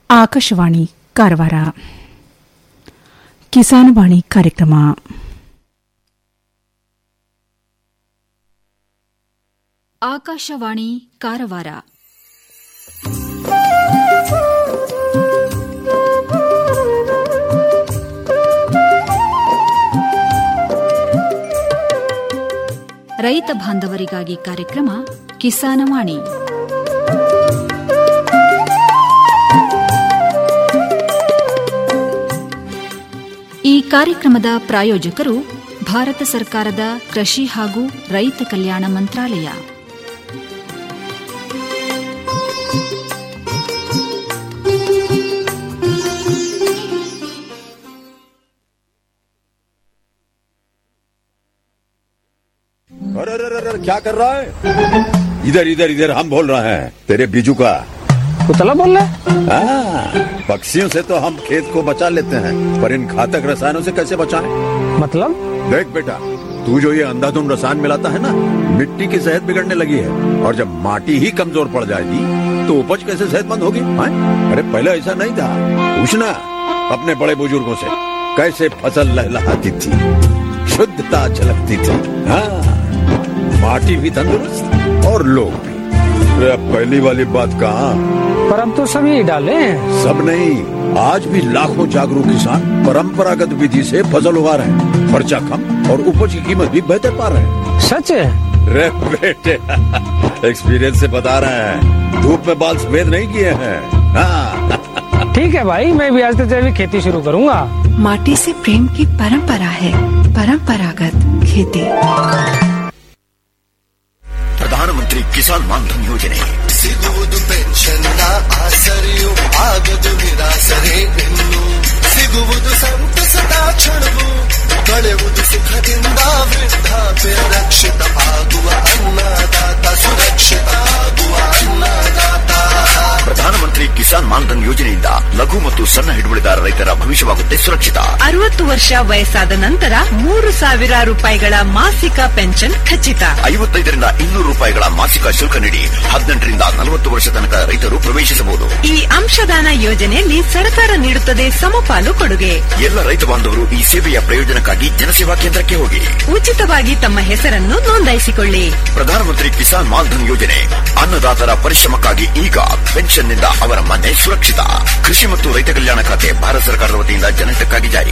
ಆಕಾಶವಾಣಿ ಕಾರವಾರ ಕಿಸಾನವಾಣಿ ಕಾರ್ಯಕ್ರಮ ಆಕಾಶವಾಣಿ ಕಾರವಾರ ರೈತ ಬಾಂಧವರಿಗಾಗಿ ಕಾರ್ಯಕ್ರಮ ಕಿಸಾನವಾಣಿ ಈ ಕಾರ್ಯಕ್ರಮದ ಪ್ರಾಯೋಜಕರು ಭಾರತ ಸರ್ಕಾರದ ಕೃಷಿ ಹಾಗೂ ರೈತ ಕಲ್ಯಾಣ ಮಂತ್ರಾಲಯ अरे अरे अरे अरे, क्या कर रहा है इधर इधर इधर हम बोल रहे हैं तेरे बीजू का कुतला बोल रहा है हाँ, पक्षियों से तो हम खेत को बचा लेते हैं पर इन घातक रसायनों से कैसे बचाएं? मतलब देख बेटा तू जो ये अंधाधुंध रसायन मिलाता है ना मिट्टी की सेहत बिगड़ने लगी है और जब माटी ही कमजोर पड़ जाएगी तो उपज कैसे सेहतमंद होगी हाँ? अरे पहले ऐसा नहीं था पूछना अपने बड़े बुजुर्गों से कैसे फसल लहलहाती थी शुद्धता झलकती थी हाँ माटी भी तंदुरुस्त और लोग भी अरे अब पहली वाली बात कहाँ पर अब तो सभी डाले हैं सब नहीं आज भी लाखों जागरूक किसान परंपरागत विधि से फसल उगा रहे हैं खर्चा कम और उपज की कीमत भी बेहतर पा रहे हैं सच है रे बेटे एक्सपीरियंस से बता रहे हैं धूप में बाल सफेद नहीं किए हैं हाँ ठीक है भाई मैं भी आज से जैविक खेती शुरू करूंगा माटी से प्रेम की परंपरा है परंपरागत खेती ಪ್ರಧಾನಮಂತ್ರಿ ಕಿಸಾನ್ ಮಾನ್ಧನ್ ಯೋಜನೆ ಸಿಗುವುದು ಪೆನ್ಷನ್ನ ಆಸರೆಯು ಆಗದು ನಿರಾಸರೆ ಇನ್ನು ಸಿಗುವುದು ಸಂತಸದ ಕ್ಷಣವು ಕಳೆಯುವುದು ಸುಖದಿಂದ ವೃದ್ಧಾಪ್ಯ ರಕ್ಷಿತ ಆಗುವ ಅನ್ನದಾತ ಸುರಕ್ಷಿತ ಆಗುವ ಅನ್ನದಾತ ಪ್ರಧಾನಮಂತ್ರಿ ಕಿಸಾನ್ ಮಾನ್ಧನ್ ಯೋಜನೆಯಿಂದ ಲಘು ಮತ್ತು ಸಣ್ಣ ಹಿಡುವಳಿದಾರ ರೈತರ ಭವಿಷ್ಯವಾಗುತ್ತೆ ಸುರಕ್ಷಿತ ಅರವತ್ತು ವರ್ಷ ವಯಸ್ಸಾದ ನಂತರ ಮೂರು ಸಾವಿರ ರೂಪಾಯಿಗಳ ಮಾಸಿಕ ಪೆನ್ಷನ್ ಖಚಿತ ಐವತ್ತೈದರಿಂದ ಇನ್ನೂರು ರೂಪಾಯಿಗಳ ಮಾಸಿಕ ಶುಲ್ಕ ನೀಡಿ ಹದಿನೆಂಟರಿಂದ ನಲವತ್ತು ವರ್ಷ ತನಕ ರೈತರು ಪ್ರವೇಶಿಸಬಹುದು ಈ ಅಂಶದಾನ ಯೋಜನೆಯಲ್ಲಿ ಸರ್ಕಾರ ನೀಡುತ್ತದೆ ಸಮಪಾಲು ಕೊಡುಗೆ ಎಲ್ಲ ರೈತ ಬಾಂಧವರು ಈ ಸೇವೆಯ ಪ್ರಯೋಜನಕ್ಕಾಗಿ ಜನಸೇವಾ ಕೇಂದ್ರಕ್ಕೆ ಹೋಗಿ ಉಚಿತವಾಗಿ ತಮ್ಮ ಹೆಸರನ್ನು ನೋಂದಾಯಿಸಿಕೊಳ್ಳಿ ಪ್ರಧಾನಮಂತ್ರಿ ಕಿಸಾನ್ ಮಾನ್ಧನ್ ಯೋಜನೆ ಅನ್ನದಾತರ ಪರಿಶ್ರಮಕ್ಕಾಗಿ ಈಗ ಪೆನ್ಷನ್ನಿಂದ ಅವರ ಮನೆ ಸುರಕ್ಷಿತ ಕೃಷಿ ಮತ್ತು ರೈತ ಕಲ್ಯಾಣ ಖಾತೆ ಭಾರತ ಸರ್ಕಾರದ ವತಿಯಿಂದ ಜನಹಿತಕ್ಕಾಗಿ ಜಾರಿ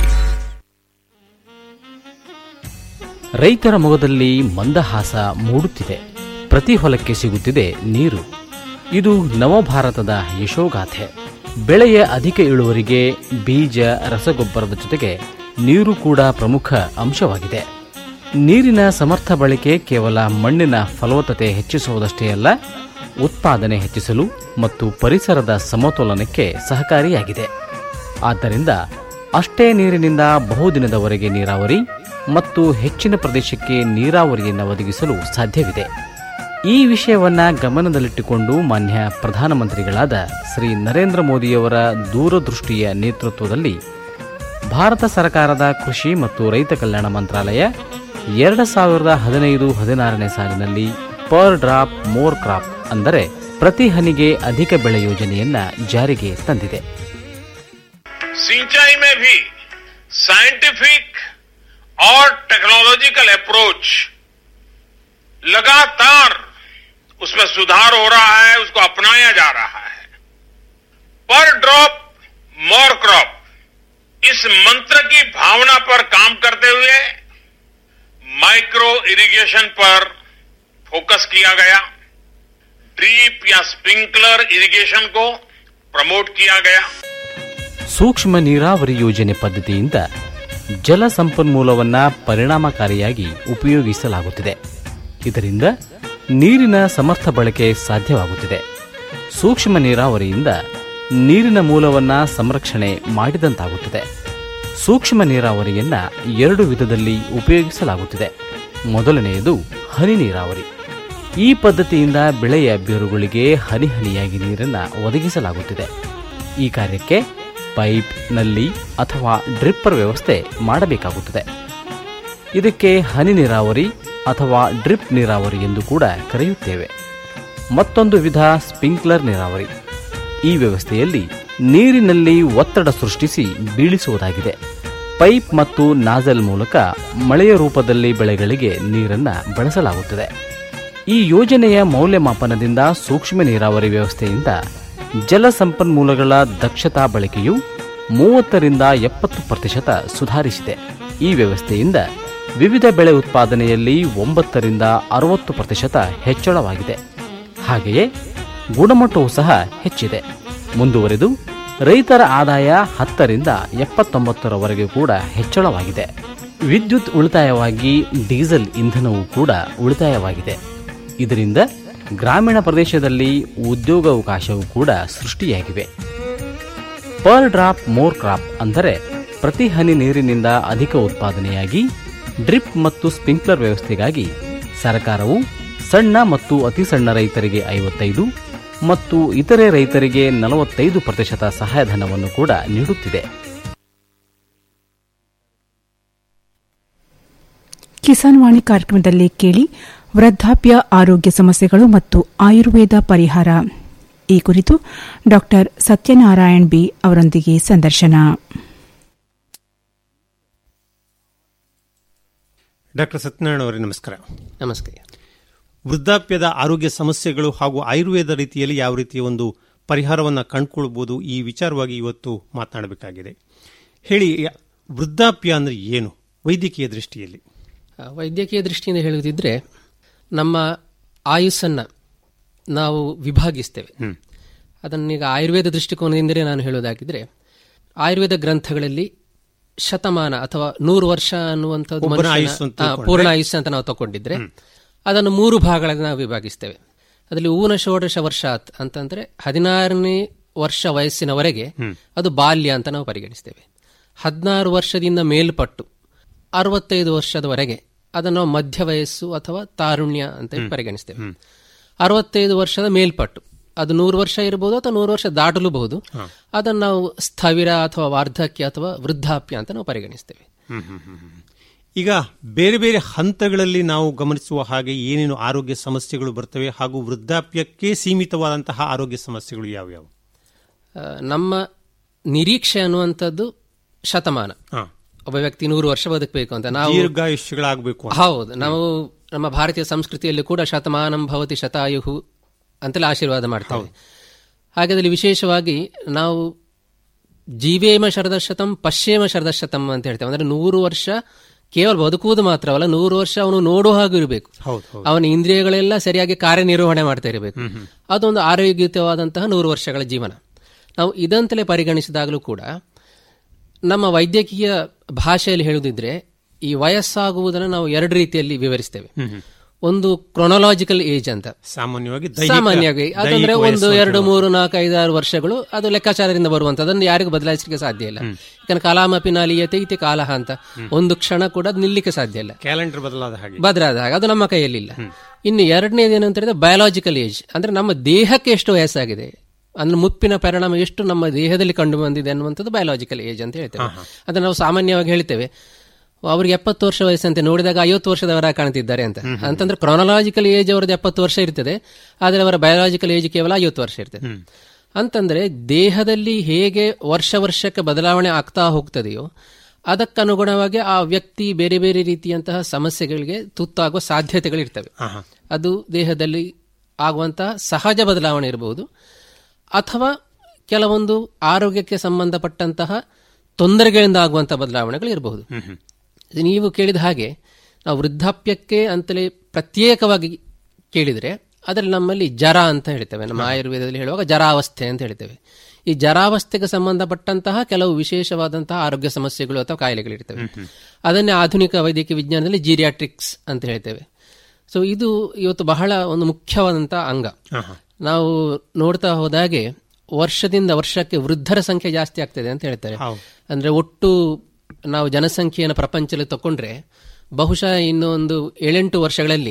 ರೈತರ ಮೊಗದಲ್ಲಿ ಮಂದಹಾಸ ಮೂಡುತ್ತಿದೆ ಪ್ರತಿ ಹೊಲಕ್ಕೆ ಸಿಗುತ್ತಿದೆ ನೀರು ಇದು ನವಭಾರತದ ಯಶೋಗಾಥೆ ಬೆಳೆಯ ಅಧಿಕ ಇಳುವರಿಗೆ ಬೀಜ ರಸಗೊಬ್ಬರದ ಜೊತೆಗೆ ನೀರು ಕೂಡ ಪ್ರಮುಖ ಅಂಶವಾಗಿದೆ ನೀರಿನ ಸಮರ್ಥ ಬಳಕೆ ಕೇವಲ ಮಣ್ಣಿನ ಫಲವತ್ತತೆ ಹೆಚ್ಚಿಸುವುದಷ್ಟೇ ಅಲ್ಲ ಉತ್ಪಾದನೆ ಹೆಚ್ಚಿಸಲು ಮತ್ತು ಪರಿಸರದ ಸಮತೋಲನಕ್ಕೆ ಸಹಕಾರಿಯಾಗಿದೆ ಆದ್ದರಿಂದ ಅಷ್ಟೇ ನೀರಿನಿಂದ ಬಹುದಿನದವರೆಗೆ ನೀರಾವರಿ ಮತ್ತು ಹೆಚ್ಚಿನ ಪ್ರದೇಶಕ್ಕೆ ನೀರಾವರಿಯನ್ನು ಒದಗಿಸಲು ಸಾಧ್ಯವಿದೆ ಈ ವಿಷಯವನ್ನ ಗಮನದಲ್ಲಿಟ್ಟುಕೊಂಡು ಮಾನ್ಯ ಪ್ರಧಾನಮಂತ್ರಿಗಳಾದ ಶ್ರೀ ನರೇಂದ್ರ ಮೋದಿಯವರ ದೂರದೃಷ್ಟಿಯ ನೇತೃತ್ವದಲ್ಲಿ ಭಾರತ ಸರ್ಕಾರದ ಕೃಷಿ ಮತ್ತು ರೈತ ಕಲ್ಯಾಣ ಮಂತ್ರಾಲಯ ಎರಡು ಸಾವಿರದ ಹದಿನೈದು ಹದಿನಾರನೇ ಸಾಲಿನಲ್ಲಿ ಪರ್ ಡ್ರಾಪ್ ಮೋರ್ ಕ್ರಾಪ್ ಅಂದರೆ ಪ್ರತಿ ಹನಿಗೆ ಅಧಿಕ ಬೆಳೆ ಯೋಜನೆಯನ್ನ ಜಾರಿಗೆ ತಂದಿದೆ सिंचाई में भी साइंटिफिक और टेक्नोलॉजिकल अप्रोच लगातार उसमें सुधार हो रहा है उसको अपनाया जा रहा है पर ड्रॉप मोर क्रॉप इस मंत्र की भावना पर काम करते हुए माइक्रो इरिगेशन पर फोकस किया गया ड्रीप या स्प्रिंकलर इरिगेशन को प्रमोट किया गया ಸೂಕ್ಷ್ಮ ನೀರಾವರಿ ಯೋಜನೆ ಪದ್ಧತಿಯಿಂದ ಜಲ ಸಂಪನ್ಮೂಲವನ್ನ ಪರಿಣಾಮಕಾರಿಯಾಗಿ ಉಪಯೋಗಿಸಲಾಗುತ್ತಿದೆ ಇದರಿಂದ ನೀರಿನ ಸಮರ್ಥ ಬಳಕೆ ಸಾಧ್ಯವಾಗುತ್ತಿದೆ ಸೂಕ್ಷ್ಮ ನೀರಾವರಿಯಿಂದ ನೀರಿನ ಮೂಲವನ್ನ ಸಂರಕ್ಷಣೆ ಮಾಡಿದಂತಾಗುತ್ತದೆ ಸೂಕ್ಷ್ಮ ನೀರಾವರಿಯನ್ನ ಎರಡು ವಿಧದಲ್ಲಿ ಉಪಯೋಗಿಸಲಾಗುತ್ತಿದೆ ಮೊದಲನೆಯದು ಹನಿ ನೀರಾವರಿ ಈ ಪದ್ಧತಿಯಿಂದ ಬೆಳೆಯ ಬೇರುಗಳಿಗೆ ಹನಿ ಹನಿಯಾಗಿ ನೀರನ್ನು ಒದಗಿಸಲಾಗುತ್ತಿದೆ ಈ ಕಾರ್ಯಕ್ಕೆ ಪೈಪ್ ನಲ್ಲಿ ಅಥವಾ ಡ್ರಿಪ್ಪರ್ ವ್ಯವಸ್ಥೆ ಮಾಡಬೇಕಾಗುತ್ತದೆ ಇದಕ್ಕೆ ಹನಿ ನೀರಾವರಿ ಅಥವಾ ಡ್ರಿಪ್ ನೀರಾವರಿ ಎಂದು ಕೂಡ ಕರೆಯುತ್ತೇವೆ ಮತ್ತೊಂದು ವಿಧ ಸ್ಪ್ರಿಂಕ್ಲರ್ ನೀರಾವರಿ ಈ ವ್ಯವಸ್ಥೆಯಲ್ಲಿ ನೀರಿನಲ್ಲಿ ಒತ್ತಡ ಸೃಷ್ಟಿಸಿ ಬೀಳಿಸುವುದಾಗಿದೆ ಪೈಪ್ ಮತ್ತು ನಾಜಲ್ ಮೂಲಕ ಮಳೆಯ ರೂಪದಲ್ಲಿ ಬೆಳೆಗಳಿಗೆ ನೀರನ್ನು ಬಳಸಲಾಗುತ್ತದೆ ಈ ಯೋಜನೆಯ ಮೌಲ್ಯಮಾಪನದಿಂದ ಸೂಕ್ಷ್ಮ ನೀರಾವರಿ ವ್ಯವಸ್ಥೆಯಿಂದ ಜಲ ಸಂಪನ್ಮೂಲಗಳ ದಕ್ಷತಾ ಬಳಕೆಯು ಮೂವತ್ತರಿಂದ ಎಪ್ಪತ್ತು ಪ್ರತಿಶತ ಸುಧಾರಿಸಿದೆ ಈ ವ್ಯವಸ್ಥೆಯಿಂದ ವಿವಿಧ ಬೆಳೆ ಉತ್ಪಾದನೆಯಲ್ಲಿ ಒಂಬತ್ತರಿಂದ ಅರವತ್ತು ಪ್ರತಿಶತ ಹೆಚ್ಚಳವಾಗಿದೆ ಹಾಗೆಯೇ ಗುಣಮಟ್ಟವೂ ಸಹ ಹೆಚ್ಚಿದೆ ಮುಂದುವರೆದು ರೈತರ ಆದಾಯ ಹತ್ತರಿಂದ ಎಪ್ಪತ್ತೊಂಬತ್ತರವರೆಗೆ ಕೂಡ ಹೆಚ್ಚಳವಾಗಿದೆ ವಿದ್ಯುತ್ ಉಳಿತಾಯವಾಗಿ ಡೀಸೆಲ್ ಇಂಧನವೂ ಕೂಡ ಉಳಿತಾಯವಾಗಿದೆ ಇದರಿಂದ ಗ್ರಾಮೀಣ ಪ್ರದೇಶದಲ್ಲಿ ಉದ್ಯೋಗಾವಕಾಶವೂ ಕೂಡ ಸೃಷ್ಟಿಯಾಗಿವೆ ಪರ್ ಡ್ರಾಪ್ ಮೋರ್ ಕ್ರಾಪ್ ಅಂದರೆ ಪ್ರತಿ ಹನಿ ನೀರಿನಿಂದ ಅಧಿಕ ಉತ್ಪಾದನೆಯಾಗಿ ಡ್ರಿಪ್ ಮತ್ತು ಸ್ಪ್ರಿಂಕ್ಲರ್ ವ್ಯವಸ್ಥೆಗಾಗಿ ಸರ್ಕಾರವು ಸಣ್ಣ ಮತ್ತು ಅತಿ ಸಣ್ಣ ರೈತರಿಗೆ ಐವತ್ತೈದು ಮತ್ತು ಇತರೆ ರೈತರಿಗೆ ನಲವತ್ತೈದು ಪ್ರತಿಶತ ಸಹಾಯಧನವನ್ನು ಕೂಡ ನೀಡುತ್ತಿದೆ ಕಿಸಾನ್ ವಾಣಿ ಕಾರ್ಯಕ್ರಮದಲ್ಲಿ ಕೇಳಿ ವೃದ್ಧಾಪ್ಯ ಆರೋಗ್ಯ ಸಮಸ್ಯೆಗಳು ಮತ್ತು ಆಯುರ್ವೇದ ಪರಿಹಾರ ಈ ಕುರಿತು ಡಾ ಸತ್ಯನಾರಾಯಣ್ ಬಿ ಅವರೊಂದಿಗೆ ಸಂದರ್ಶನ ಡಾಕ್ಟರ್ ಸತ್ಯನಾರಾಯಣ ಅವರೇ ನಮಸ್ಕಾರ ನಮಸ್ಕಾರ ವೃದ್ಧಾಪ್ಯದ ಆರೋಗ್ಯ ಸಮಸ್ಯೆಗಳು ಹಾಗೂ ಆಯುರ್ವೇದ ರೀತಿಯಲ್ಲಿ ಯಾವ ರೀತಿಯ ಒಂದು ಪರಿಹಾರವನ್ನು ಕಂಡುಕೊಳ್ಬೋದು ಈ ವಿಚಾರವಾಗಿ ಇವತ್ತು ಮಾತನಾಡಬೇಕಾಗಿದೆ ಹೇಳಿ ವೃದ್ಧಾಪ್ಯ ಅಂದರೆ ಏನು ವೈದ್ಯಕೀಯ ದೃಷ್ಟಿಯಲ್ಲಿ ಆ, ವೈದ್ಯಕೀಯ ದೃಷ್ಟಿಯಿಂದ ಹೇಳುವುದಿದ್ರೆ ನಮ್ಮ ಆಯುಸ್ಸನ್ನು ನಾವು ವಿಭಾಗಿಸ್ತೇವೆ ಅದನ್ನೀಗ ಆಯುರ್ವೇದ ದೃಷ್ಟಿಕೋನದಿಂದಲೇ ನಾನು ಹೇಳೋದಾಗಿದ್ರೆ ಆಯುರ್ವೇದ ಗ್ರಂಥಗಳಲ್ಲಿ ಶತಮಾನ ಅಥವಾ ನೂರು ವರ್ಷ ಅನ್ನುವಂಥದ್ದು ಒಬ್ಬನ ಮನುಷ್ಯನ- ಆಯುಸ್ಸು ಅಂತ ಆ, ತಿಳ್ಕೊಂಡ್ರೆ? ಪೂರ್ಣ ಆಯುಸ್ಸು ಅಂತ ನಾವು ತಗೊಂಡಿದ್ರೆ ಅದನ್ನು ಮೂರು ಭಾಗಗಳಲ್ಲಿ ನಾವು ವಿಭಾಗಿಸ್ತೇವೆ ಅದರಲ್ಲಿ ಊನ ಷೋಡಶ ವರ್ಷಾತ್ ಅಂತಂದ್ರೆ ಹದಿನಾರನೇ ವರ್ಷ ವಯಸ್ಸಿನವರೆಗೆ ಅದು ಬಾಲ್ಯ ಅಂತ ನಾವು ಪರಿಗಣಿಸ್ತೇವೆ ಹದಿನಾರು ವರ್ಷದಿಂದ ಮೇಲ್ಪಟ್ಟು ಅರವತ್ತೈದು ವರ್ಷದವರೆಗೆ ಅದನ್ನು ನಾವು ಮಧ್ಯ ವಯಸ್ಸು ಅಥವಾ ತಾರುಣ್ಯ ಅಂತ ಹೇಳಿ ಪರಿಗಣಿಸ್ತೇವೆ ಅರವತ್ತೈದು ವರ್ಷದ ಮೇಲ್ಪಟ್ಟು ಅದು ನೂರು ವರ್ಷ ಇರಬಹುದು ಅಥವಾ ನೂರು ವರ್ಷ ದಾಟಲೂಬಹುದು ಅದನ್ನು ನಾವು ಸ್ಥವಿರ ಅಥವಾ ವಾರ್ಧಕ್ಯ ಅಥವಾ ವೃದ್ಧಾಪ್ಯ ಅಂತ ನಾವು ಪರಿಗಣಿಸ್ತೇವೆ ಈಗ ಬೇರೆ ಬೇರೆ ಹಂತಗಳಲ್ಲಿ ನಾವು ಗಮನಿಸುವ ಹಾಗೆ ಏನೇನು ಆರೋಗ್ಯ ಸಮಸ್ಯೆಗಳು ಬರ್ತವೆ ಹಾಗೂ ವೃದ್ಧಾಪ್ಯಕ್ಕೆ ಸೀಮಿತವಾದಂತಹ ಆರೋಗ್ಯ ಸಮಸ್ಯೆಗಳು ಯಾವ್ಯಾವು ಆ, ನಮ್ಮ ನಿರೀಕ್ಷೆ ಅನ್ನುವಂಥದ್ದು ಶತಮಾನ ಒಬ್ಬ ವ್ಯಕ್ತಿ ನೂರು ವರ್ಷ ಬದುಕಬೇಕು ಅಂತ ನಾವು ದೀರ್ಘಾಯುಷ್ಯಗಳಾಗಬೇಕು ಅಂತ. ಹೌದು ನಾವು ನಮ್ಮ ಭಾರತೀಯ ಸಂಸ್ಕೃತಿಯಲ್ಲಿ ಕೂಡ ಶತಮಾನಂ ಭವತಿ ಶತಾಯುಹು ಅಂತೆಲ್ಲ ಆಶೀರ್ವಾದ ಮಾಡ್ತೇವೆ ಹಾಗೆ ಅದರಲ್ಲಿ ವಿಶೇಷವಾಗಿ ನಾವು ಜೀವೇಮ ಶರದಶತಂ ಪಶ್ಯೇಮ ಶರದಶತಂ ಅಂತ ಹೇಳ್ತೇವೆ ಅಂದ್ರೆ ನೂರು ವರ್ಷ ಕೇವಲ ಬದುಕುವುದು ಮಾತ್ರವಲ್ಲ ನೂರು ವರ್ಷ ಅವನು ನೋಡುವ ಹಾಗೂ ಇರಬೇಕು ಅವನ ಇಂದ್ರಿಯಗಳೆಲ್ಲ ಸರಿಯಾಗಿ ಕಾರ್ಯನಿರ್ವಹಣೆ ಮಾಡ್ತಾ ಇರಬೇಕು ಅದೊಂದು ಆರೋಗ್ಯಯುತವಾದಂತಹ ನೂರು ವರ್ಷಗಳ ಜೀವನ ನಾವು ಇದಂತಲೇ ಪರಿಗಣಿಸಿದಾಗಲೂ ಕೂಡ ನಮ್ಮ ವೈದ್ಯಕೀಯ ಭಾಷೆಯಲ್ಲಿ ಹೇಳುವುದಿದ್ರೆ ಈ ವಯಸ್ಸಾಗುವುದನ್ನು ನಾವು ಎರಡು ರೀತಿಯಲ್ಲಿ ವಿವರಿಸ್ತೇವೆ ಒಂದು ಕ್ರೊನಲಾಜಿಕಲ್ ಏಜ್ ಅಂತ ಸಾಮಾನ್ಯವಾಗಿ ದೈಹಿಕ- ಸಾಮಾನ್ಯವಾಗಿ ಅದಂದ್ರೆ ದೈಹಿಕ ಒಂದು ವಯಸ್ಸು ಅಂತ ಎರಡು ಮೂರು ನಾಲ್ಕು ಐದಾರು ವರ್ಷಗಳು ಅದು ಲೆಕ್ಕಾಚಾರದಿಂದ ಬರುವಂತ ಅದನ್ನು ಯಾರಿಗೂ ಬದಲಾಯಿಸಲಿಕ್ಕೆ ಸಾಧ್ಯ ಇಲ್ಲ ಯಾಕಂದ್ರೆ ಕಾಲಾಮಪಿ ನಾಲಿಯತೆ ಇತಿ ಕಾಲಹ ಅಂತ ಒಂದು ಕ್ಷಣ ಕೂಡ ಅದು ನಿಲ್ಲಿಕ್ಕೆ ಸಾಧ್ಯ ಇಲ್ಲ ಕ್ಯಾಲೆಂಡರ್ ಬದಲಾದ ಹಾಗೆ ಬದಲಾದ ಹಾಗೆ ಅದು ನಮ್ಮ ಕೈಯಲ್ಲಿಲ್ಲ ಇನ್ನು ಎರಡನೇದು ಏನಂತ ಹೇಳಿದ್ರೆ ಬಯಾಲಜಿಕಲ್ ಏಜ್ ಅಂದ್ರೆ ನಮ್ಮ ದೇಹಕ್ಕೆ ಎಷ್ಟು ವಯಸ್ಸಾಗಿದೆ ಅಂದ್ರೆ ಮುಪ್ಪಿನ ಪರಿಣಾಮ ಎಷ್ಟು ನಮ್ಮ ದೇಹದಲ್ಲಿ ಕಂಡು ಬಂದಿದೆ ಅನ್ನುವಂಥದ್ದು ಬಯಾಲಜಿಕಲ್ ಏಜ್ ಅಂತ ಹೇಳ್ತೇವೆ ಅದನ್ನ ನಾವು ಸಾಮಾನ್ಯವಾಗಿ ಹೇಳ್ತೇವೆ ಅವ್ರಿಗೆ ಎಪ್ಪತ್ತು ವರ್ಷ ವಯಸ್ಸಂತೆ ನೋಡಿದಾಗ ಐವತ್ತು ವರ್ಷದವರ ಕಾಣ್ತಿದ್ದಾರೆ ಅಂತ ಅಂತಂದ್ರೆ ಕ್ರೊನಲಾಜಿಕಲ್ ಏಜ್ ಅವರದ್ದು ಎಪ್ಪತ್ತು ವರ್ಷ ಇರ್ತದೆ ಆದರೆ ಅವರ ಬಯಾಲಜಿಕಲ್ ಏಜ್ ಕೇವಲ ಐವತ್ತು ವರ್ಷ ಇರ್ತದೆ ಅಂತಂದ್ರೆ ದೇಹದಲ್ಲಿ ಹೇಗೆ ವರ್ಷ ವರ್ಷಕ್ಕೆ ಬದಲಾವಣೆ ಆಗ್ತಾ ಹೋಗ್ತದೆಯೋ ಅದಕ್ಕನುಗುಣವಾಗಿ ಆ ವ್ಯಕ್ತಿ ಬೇರೆ ಬೇರೆ ರೀತಿಯಂತಹ ಸಮಸ್ಯೆಗಳಿಗೆ ತುತ್ತಾಗುವ ಸಾಧ್ಯತೆಗಳಿರ್ತವೆ ಅದು ದೇಹದಲ್ಲಿ ಆಗುವಂತಹ ಸಹಜ ಬದಲಾವಣೆ ಇರಬಹುದು ಅಥವಾ ಕೆಲವೊಂದು ಆರೋಗ್ಯಕ್ಕೆ ಸಂಬಂಧಪಟ್ಟಂತಹ ತೊಂದರೆಗಳಿಂದ ಆಗುವಂತಹ ಬದಲಾವಣೆಗಳು ಇರಬಹುದು ನೀವು ಕೇಳಿದ ಹಾಗೆ ನಾವು ವೃದ್ಧಾಪ್ಯಕ್ಕೆ ಅಂತಲೇ ಪ್ರತ್ಯೇಕವಾಗಿ ಕೇಳಿದರೆ ಅದರಲ್ಲಿ ನಮ್ಮಲ್ಲಿ ಜರ ಅಂತ ಹೇಳ್ತೇವೆ ನಮ್ಮ ಆಯುರ್ವೇದದಲ್ಲಿ ಹೇಳುವಾಗ ಜರಾವಸ್ಥೆ ಅಂತ ಹೇಳ್ತೇವೆ ಈ ಜರಾವಸ್ಥೆಗೆ ಸಂಬಂಧಪಟ್ಟಂತಹ ಕೆಲವು ವಿಶೇಷವಾದಂತಹ ಆರೋಗ್ಯ ಸಮಸ್ಯೆಗಳು ಅಥವಾ ಕಾಯಿಲೆಗಳಿರ್ತವೆ ಅದನ್ನೇ ಆಧುನಿಕ ವೈದ್ಯಕೀಯ ವಿಜ್ಞಾನದಲ್ಲಿ ಜೀರಿಯಾಟ್ರಿಕ್ಸ್ ಅಂತ ಹೇಳ್ತೇವೆ ಸೊ ಇದು ಇವತ್ತು ಬಹಳ ಒಂದು ಮುಖ್ಯವಾದಂತಹ ಅಂಗ ನಾವು ನೋಡ್ತಾ ಹೋದಾಗೆ ವರ್ಷದಿಂದ ವರ್ಷಕ್ಕೆ ವೃದ್ಧರ ಸಂಖ್ಯೆ ಜಾಸ್ತಿ ಆಗ್ತದೆ ಅಂತ ಹೇಳ್ತಾರೆ ಅಂದ್ರೆ ಒಟ್ಟು ನಾವು ಜನಸಂಖ್ಯೆಯನ್ನು ಪ್ರಪಂಚದಲ್ಲಿ ತಕೊಂಡ್ರೆ ಬಹುಶಃ ಇನ್ನೊಂದು ಏಳೆಂಟು ವರ್ಷಗಳಲ್ಲಿ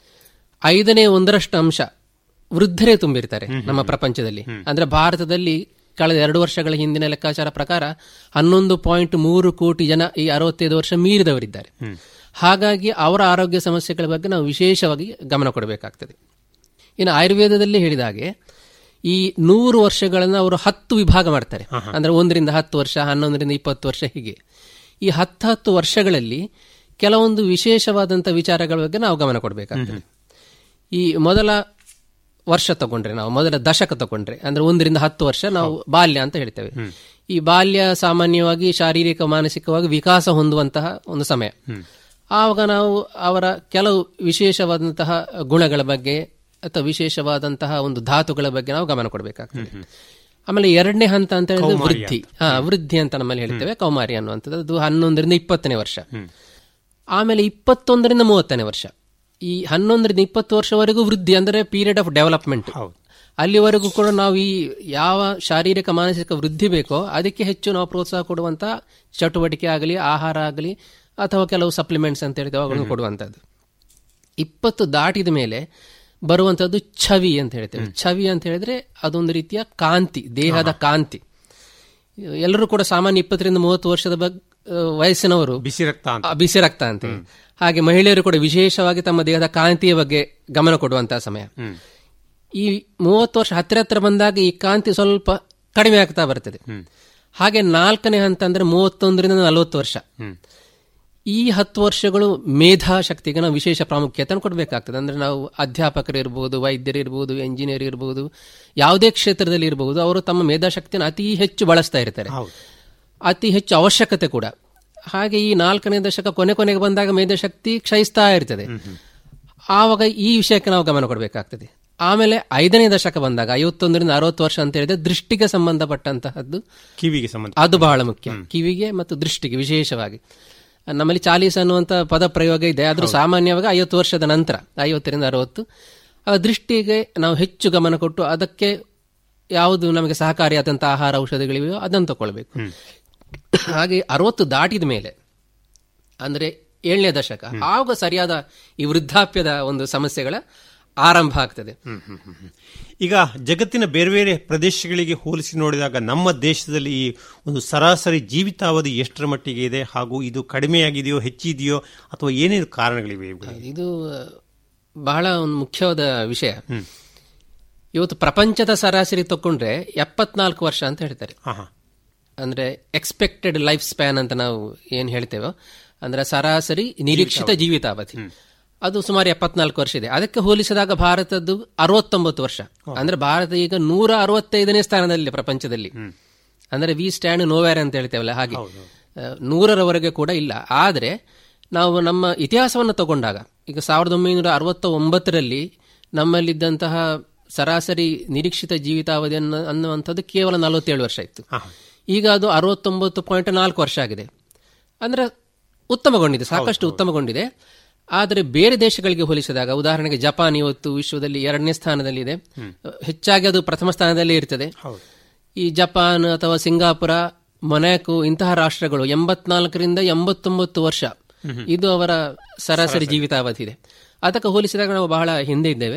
ಐದನೇ ಒಂದರಷ್ಟು ಅಂಶ ವೃದ್ಧರೇ ತುಂಬಿರ್ತಾರೆ ನಮ್ಮ ಪ್ರಪಂಚದಲ್ಲಿ ಅಂದ್ರೆ ಭಾರತದಲ್ಲಿ ಕಳೆದ ಎರಡು ವರ್ಷಗಳ ಹಿಂದಿನ ಲೆಕ್ಕಾಚಾರ ಪ್ರಕಾರ ಹನ್ನೊಂದು ಪಾಯಿಂಟ್ ಮೂರು ಕೋಟಿ ಜನ ಈ ಅರವತ್ತೈದು ವರ್ಷ ಮೀರಿದವರಿದ್ದಾರೆ ಹಾಗಾಗಿ ಅವರ ಆರೋಗ್ಯ ಸಮಸ್ಯೆಗಳ ಬಗ್ಗೆ ನಾವು ವಿಶೇಷವಾಗಿ ಗಮನ ಕೊಡಬೇಕಾಗ್ತದೆ ಇನ್ನು ಆಯುರ್ವೇದದಲ್ಲಿ ಹೇಳಿದ ಹಾಗೆ ಈ ನೂರು ವರ್ಷಗಳನ್ನ ಅವರು ಹತ್ತು ವಿಭಾಗ ಮಾಡ್ತಾರೆ ಅಂದ್ರೆ ಒಂದರಿಂದ ಹತ್ತು ವರ್ಷ ಹನ್ನೊಂದರಿಂದ ಇಪ್ಪತ್ತು ವರ್ಷ ಹೀಗೆ ಈ ಹತ್ತು ಹತ್ತು ವರ್ಷಗಳಲ್ಲಿ ಕೆಲವೊಂದು ವಿಶೇಷವಾದಂಥ ವಿಚಾರಗಳ ಬಗ್ಗೆ ನಾವು ಗಮನ ಕೊಡಬೇಕಾಗ್ತದೆ ಈ ಮೊದಲ ವರ್ಷ ತಗೊಂಡ್ರೆ ನಾವು ಮೊದಲ ದಶಕ ತಗೊಂಡ್ರೆ ಅಂದ್ರೆ ಒಂದರಿಂದ ಹತ್ತು ವರ್ಷ ನಾವು ಬಾಲ್ಯ ಅಂತ ಹೇಳ್ತೇವೆ ಈ ಬಾಲ್ಯ ಸಾಮಾನ್ಯವಾಗಿ ಶಾರೀರಿಕ ಮಾನಸಿಕವಾಗಿ ವಿಕಾಸ ಹೊಂದುವಂತಹ ಒಂದು ಸಮಯ ಆವಾಗ ನಾವು ಅವರ ಕೆಲವು ವಿಶೇಷವಾದಂತಹ ಗುಣಗಳ ಬಗ್ಗೆ ಅಥವಾ ವಿಶೇಷವಾದಂತಹ ಒಂದು ಧಾತುಗಳ ಬಗ್ಗೆ ನಾವು ಗಮನ ಕೊಡಬೇಕಾಗ್ತದೆ ಆಮೇಲೆ ಎರಡನೇ ಹಂತ ಅಂತ ಹೇಳಿದ್ರೆ ಕೌಮಾರ್ಯ ವೃದ್ಧಿ ಹಾ ವೃದ್ಧಿ ಅಂತ ನಮ್ಮಲ್ಲಿ ಹೇಳ್ತೇವೆ ಕೌಮಾರಿ ಅನ್ನುವಂಥದ್ದು ಅದು ಹನ್ನೊಂದರಿಂದ ಇಪ್ಪತ್ತನೇ ವರ್ಷ ಆಮೇಲೆ ಇಪ್ಪತ್ತೊಂದರಿಂದ ಮೂವತ್ತನೇ ವರ್ಷ ಈ ಹನ್ನೊಂದರಿಂದ ಇಪ್ಪತ್ತು ವರ್ಷವರೆಗೂ ವೃದ್ಧಿ ಅಂದರೆ ಪೀರಿಯಡ್ ಆಫ್ ಡೆವಲಪ್ಮೆಂಟ್ ಅಲ್ಲಿವರೆಗೂ ಕೂಡ ನಾವು ಈ ಯಾವ ಶಾರೀರಿಕ ಮಾನಸಿಕ ವೃದ್ಧಿ ಬೇಕೋ ಅದಕ್ಕೆ ಹೆಚ್ಚು ನಾವು ಪ್ರೋತ್ಸಾಹ ಕೊಡುವಂತಹ ಚಟುವಟಿಕೆ ಆಗಲಿ ಆಹಾರ ಆಗಲಿ ಅಥವಾ ಕೆಲವು ಸಪ್ಲಿಮೆಂಟ್ಸ್ ಅಂತ ಹೇಳ್ತೇವೆ ಅವುಗಳನ್ನು ಕೊಡುವಂಥದ್ದು ಇಪ್ಪತ್ತು ದಾಟಿದ ಮೇಲೆ ಬರುವಂಥದ್ದು ಛವಿ ಅಂತ ಹೇಳ್ತೇವೆ ಛವಿ ಅಂತ ಹೇಳಿದ್ರೆ ಅದೊಂದು ರೀತಿಯ ಕಾಂತಿ ದೇಹದ ಕಾಂತಿ ಎಲ್ಲರೂ ಕೂಡ ಸಾಮಾನ್ಯ ಇಪ್ಪತ್ತರಿಂದ ಮೂವತ್ತು ವರ್ಷದ ಬಗ್ ಆ, ವಯಸ್ಸಿನವರು ಬಿಸಿ ರಕ್ತ ಅಂತ ಆ, ಬಿಸಿ ರಕ್ತ ಅಂತ ಹಾಗೆ ಮಹಿಳೆಯರು ಕೂಡ ವಿಶೇಷವಾಗಿ ತಮ್ಮ ದೇಹದ ಕಾಂತಿಯ ಬಗ್ಗೆ ಗಮನ ಕೊಡುವಂತಹ ಸಮಯ ಈ ಮೂವತ್ತು ವರ್ಷ ಹತ್ತಿರ ಹತ್ತಿರ ಬಂದಾಗ ಈ ಕಾಂತಿ ಸ್ವಲ್ಪ ಕಡಿಮೆ ಆಗ್ತಾ ಬರ್ತದೆ ಹಾಗೆ ನಾಲ್ಕನೇ ಹಂತ ಅಂದ್ರೆ ಮೂವತ್ತೊಂದರಿಂದ ನಲವತ್ತು ವರ್ಷ ಈ ಹತ್ತು ವರ್ಷಗಳು ಮೇಧಾಶಕ್ತಿಗೆ ನಾವು ವಿಶೇಷ ಪ್ರಾಮುಖ್ಯತೆಯನ್ನು ಕೊಡಬೇಕಾಗ್ತದೆ ಅಂದ್ರೆ ನಾವು ಅಧ್ಯಾಪಕರು ಇರ್ಬೋದು ವೈದ್ಯರು ಇರ್ಬೋದು ಎಂಜಿನಿಯರ್ ಇರ್ಬೋದು ಯಾವುದೇ ಕ್ಷೇತ್ರದಲ್ಲಿ ಇರಬಹುದು ಅವರು ತಮ್ಮ ಮೇಧಾಶಕ್ತಿಯನ್ನು ಅತಿ ಹೆಚ್ಚು ಬಳಸ್ತಾ ಇರ್ತಾರೆ ಅತಿ ಹೆಚ್ಚು ಅವಶ್ಯಕತೆ ಕೂಡ ಹಾಗೆ ಈ ನಾಲ್ಕನೇ ದಶಕ ಕೊನೆ ಕೊನೆಗೆ ಬಂದಾಗ ಮೇಧಾಶಕ್ತಿ ಕ್ಷಯಿಸ್ತಾ ಇರ್ತದೆ ಆವಾಗ ಈ ವಿಷಯಕ್ಕೆ ನಾವು ಗಮನ ಕೊಡಬೇಕಾಗ್ತದೆ ಆಮೇಲೆ ಐದನೇ ದಶಕ ಬಂದಾಗ ಐವತ್ತೊಂದರಿಂದ ಅರವತ್ತು ವರ್ಷ ಅಂತ ಹೇಳಿದ್ರೆ ದೃಷ್ಟಿಗೆ ಸಂಬಂಧಪಟ್ಟಂತಹದ್ದು ಕಿವಿಗೆ ಸಂಬಂಧ ಅದು ಬಹಳ ಮುಖ್ಯ ಕಿವಿಗೆ ಮತ್ತು ದೃಷ್ಟಿಗೆ ವಿಶೇಷವಾಗಿ ನಮ್ಮಲ್ಲಿ ಚಾಲೀಸ್ ಅನ್ನುವಂಥ ಪದ ಪ್ರಯೋಗ ಇದೆ ಆದ್ರೂ ಸಾಮಾನ್ಯವಾಗಿ ಐವತ್ತು ವರ್ಷದ ನಂತರ ಐವತ್ತರಿಂದ ಅರವತ್ತು ಆ ದೃಷ್ಟಿಗೆ ನಾವು ಹೆಚ್ಚು ಗಮನ ಕೊಟ್ಟು ಅದಕ್ಕೆ ಯಾವುದು ನಮಗೆ ಸಹಕಾರಿಯಾದಂತಹ ಆಹಾರ ಔಷಧಿಗಳಿವೆಯೋ ಅದನ್ನು ತಗೊಳ್ಬೇಕು ಹಾಗೆ ಅರವತ್ತು ದಾಟಿದ ಮೇಲೆ ಅಂದ್ರೆ ಏಳನೇ ದಶಕ ಆವಾಗ ಸರಿಯಾದ ಈ ವೃದ್ಧಾಪ್ಯದ ಒಂದು ಸಮಸ್ಯೆಗಳ ಆರಂಭ ಆಗ್ತದೆ ಈಗ ಜಗತ್ತಿನ ಬೇರೆ ಬೇರೆ ಪ್ರದೇಶಗಳಿಗೆ ಹೋಲಿಸಿ ನೋಡಿದಾಗ ನಮ್ಮ ದೇಶದಲ್ಲಿ ಈ ಒಂದು ಸರಾಸರಿ ಜೀವಿತಾವಧಿ ಎಷ್ಟರ ಮಟ್ಟಿಗೆ ಇದೆ ಹಾಗೂ ಇದು ಕಡಿಮೆಯಾಗಿದೆಯೋ ಹೆಚ್ಚಿದೆಯೋ ಅಥವಾ ಏನೇನು ಕಾರಣಗಳಿವೆ ಇವುಗಳಿಗೆ? ಇದು ಬಹಳ ಒಂದು ಮುಖ್ಯವಾದ ವಿಷಯ ಇವತ್ತು ಪ್ರಪಂಚದ ಸರಾಸರಿ ತಕೊಂಡ್ರೆ ಎಪ್ಪತ್ನಾಲ್ಕು ವರ್ಷ ಅಂತ ಹೇಳ್ತಾರೆ ಅಂದ್ರೆ ಎಕ್ಸ್ಪೆಕ್ಟೆಡ್ ಲೈಫ್ ಸ್ಪ್ಯಾನ್ ಅಂತ ನಾವು ಏನ್ ಹೇಳ್ತೇವೋ ಅಂದ್ರೆ ಸರಾಸರಿ ನಿರೀಕ್ಷಿತ ಜೀವಿತಾವಧಿ ಅದು ಸುಮಾರು ಎಪ್ಪತ್ನಾಲ್ಕು ವರ್ಷ ಇದೆ ಅದಕ್ಕೆ ಹೋಲಿಸಿದಾಗ ಭಾರತದ್ದು ಅರವತ್ತೊಂಬತ್ತು ವರ್ಷ ಅಂದ್ರೆ ಭಾರತ ಈಗ ನೂರ ಅರವತ್ತೈದನೇ ಸ್ಥಾನದಲ್ಲಿ ಪ್ರಪಂಚದಲ್ಲಿ ಅಂದ್ರೆ ವಿ ಸ್ಟ್ಯಾಂಡ್ ನೋವ್ಯಾರ್ ಅಂತ ಹೇಳ್ತೇವಲ್ಲ ಹಾಗೆ ಆ, ನೂರರವರೆಗೆ ಕೂಡ ಇಲ್ಲ ಆದರೆ ನಾವು ನಮ್ಮ ಇತಿಹಾಸವನ್ನು ತಗೊಂಡಾಗ ಈಗ ಸಾವಿರದ ಒಂಬೈನೂರ ಅರವತ್ತ ಒಂಬತ್ತರಲ್ಲಿ ನಮ್ಮಲ್ಲಿದ್ದಂತಹ ಸರಾಸರಿ ನಿರೀಕ್ಷಿತ ಜೀವಿತಾವಧಿ ಅನ್ನೋ ಅನ್ನುವಂಥದ್ದು ಕೇವಲ ನಲವತ್ತೇಳು ವರ್ಷ ಇತ್ತು ಈಗ ಅದು ಅರವತ್ತೊಂಬತ್ತು ಪಾಯಿಂಟ್ ನಾಲ್ಕು ವರ್ಷ ಆಗಿದೆ ಅಂದ್ರೆ ಉತ್ತಮಗೊಂಡಿದೆ ಸಾಕಷ್ಟು ಉತ್ತಮಗೊಂಡಿದೆ ಆದರೆ ಬೇರೆ ದೇಶಗಳಿಗೆ ಹೋಲಿಸಿದಾಗ ಉದಾಹರಣೆಗೆ ಜಪಾನ್ ಇವತ್ತು ವಿಶ್ವದಲ್ಲಿ ಎರಡನೇ ಸ್ಥಾನದಲ್ಲಿದೆ ಹೆಚ್ಚಾಗಿ ಅದು ಪ್ರಥಮ ಸ್ಥಾನದಲ್ಲಿ ಇರ್ತದೆ ಈ ಜಪಾನ್ ಅಥವಾ ಸಿಂಗಾಪುರ ಮೊನಾಕೋ ಇಂತಹ ರಾಷ್ಟ್ರಗಳು ಎಂಬತ್ನಾಲ್ಕರಿಂದ ಎಂಬತ್ತೊಂಬತ್ತು ವರ್ಷ ಇದು ಅವರ ಸರಾಸರಿ ಜೀವಿತಾವಧಿ ಇದೆ ಅದಕ್ಕೆ ಹೋಲಿಸಿದಾಗ ನಾವು ಬಹಳ ಹಿಂದೆ ಇದ್ದೇವೆ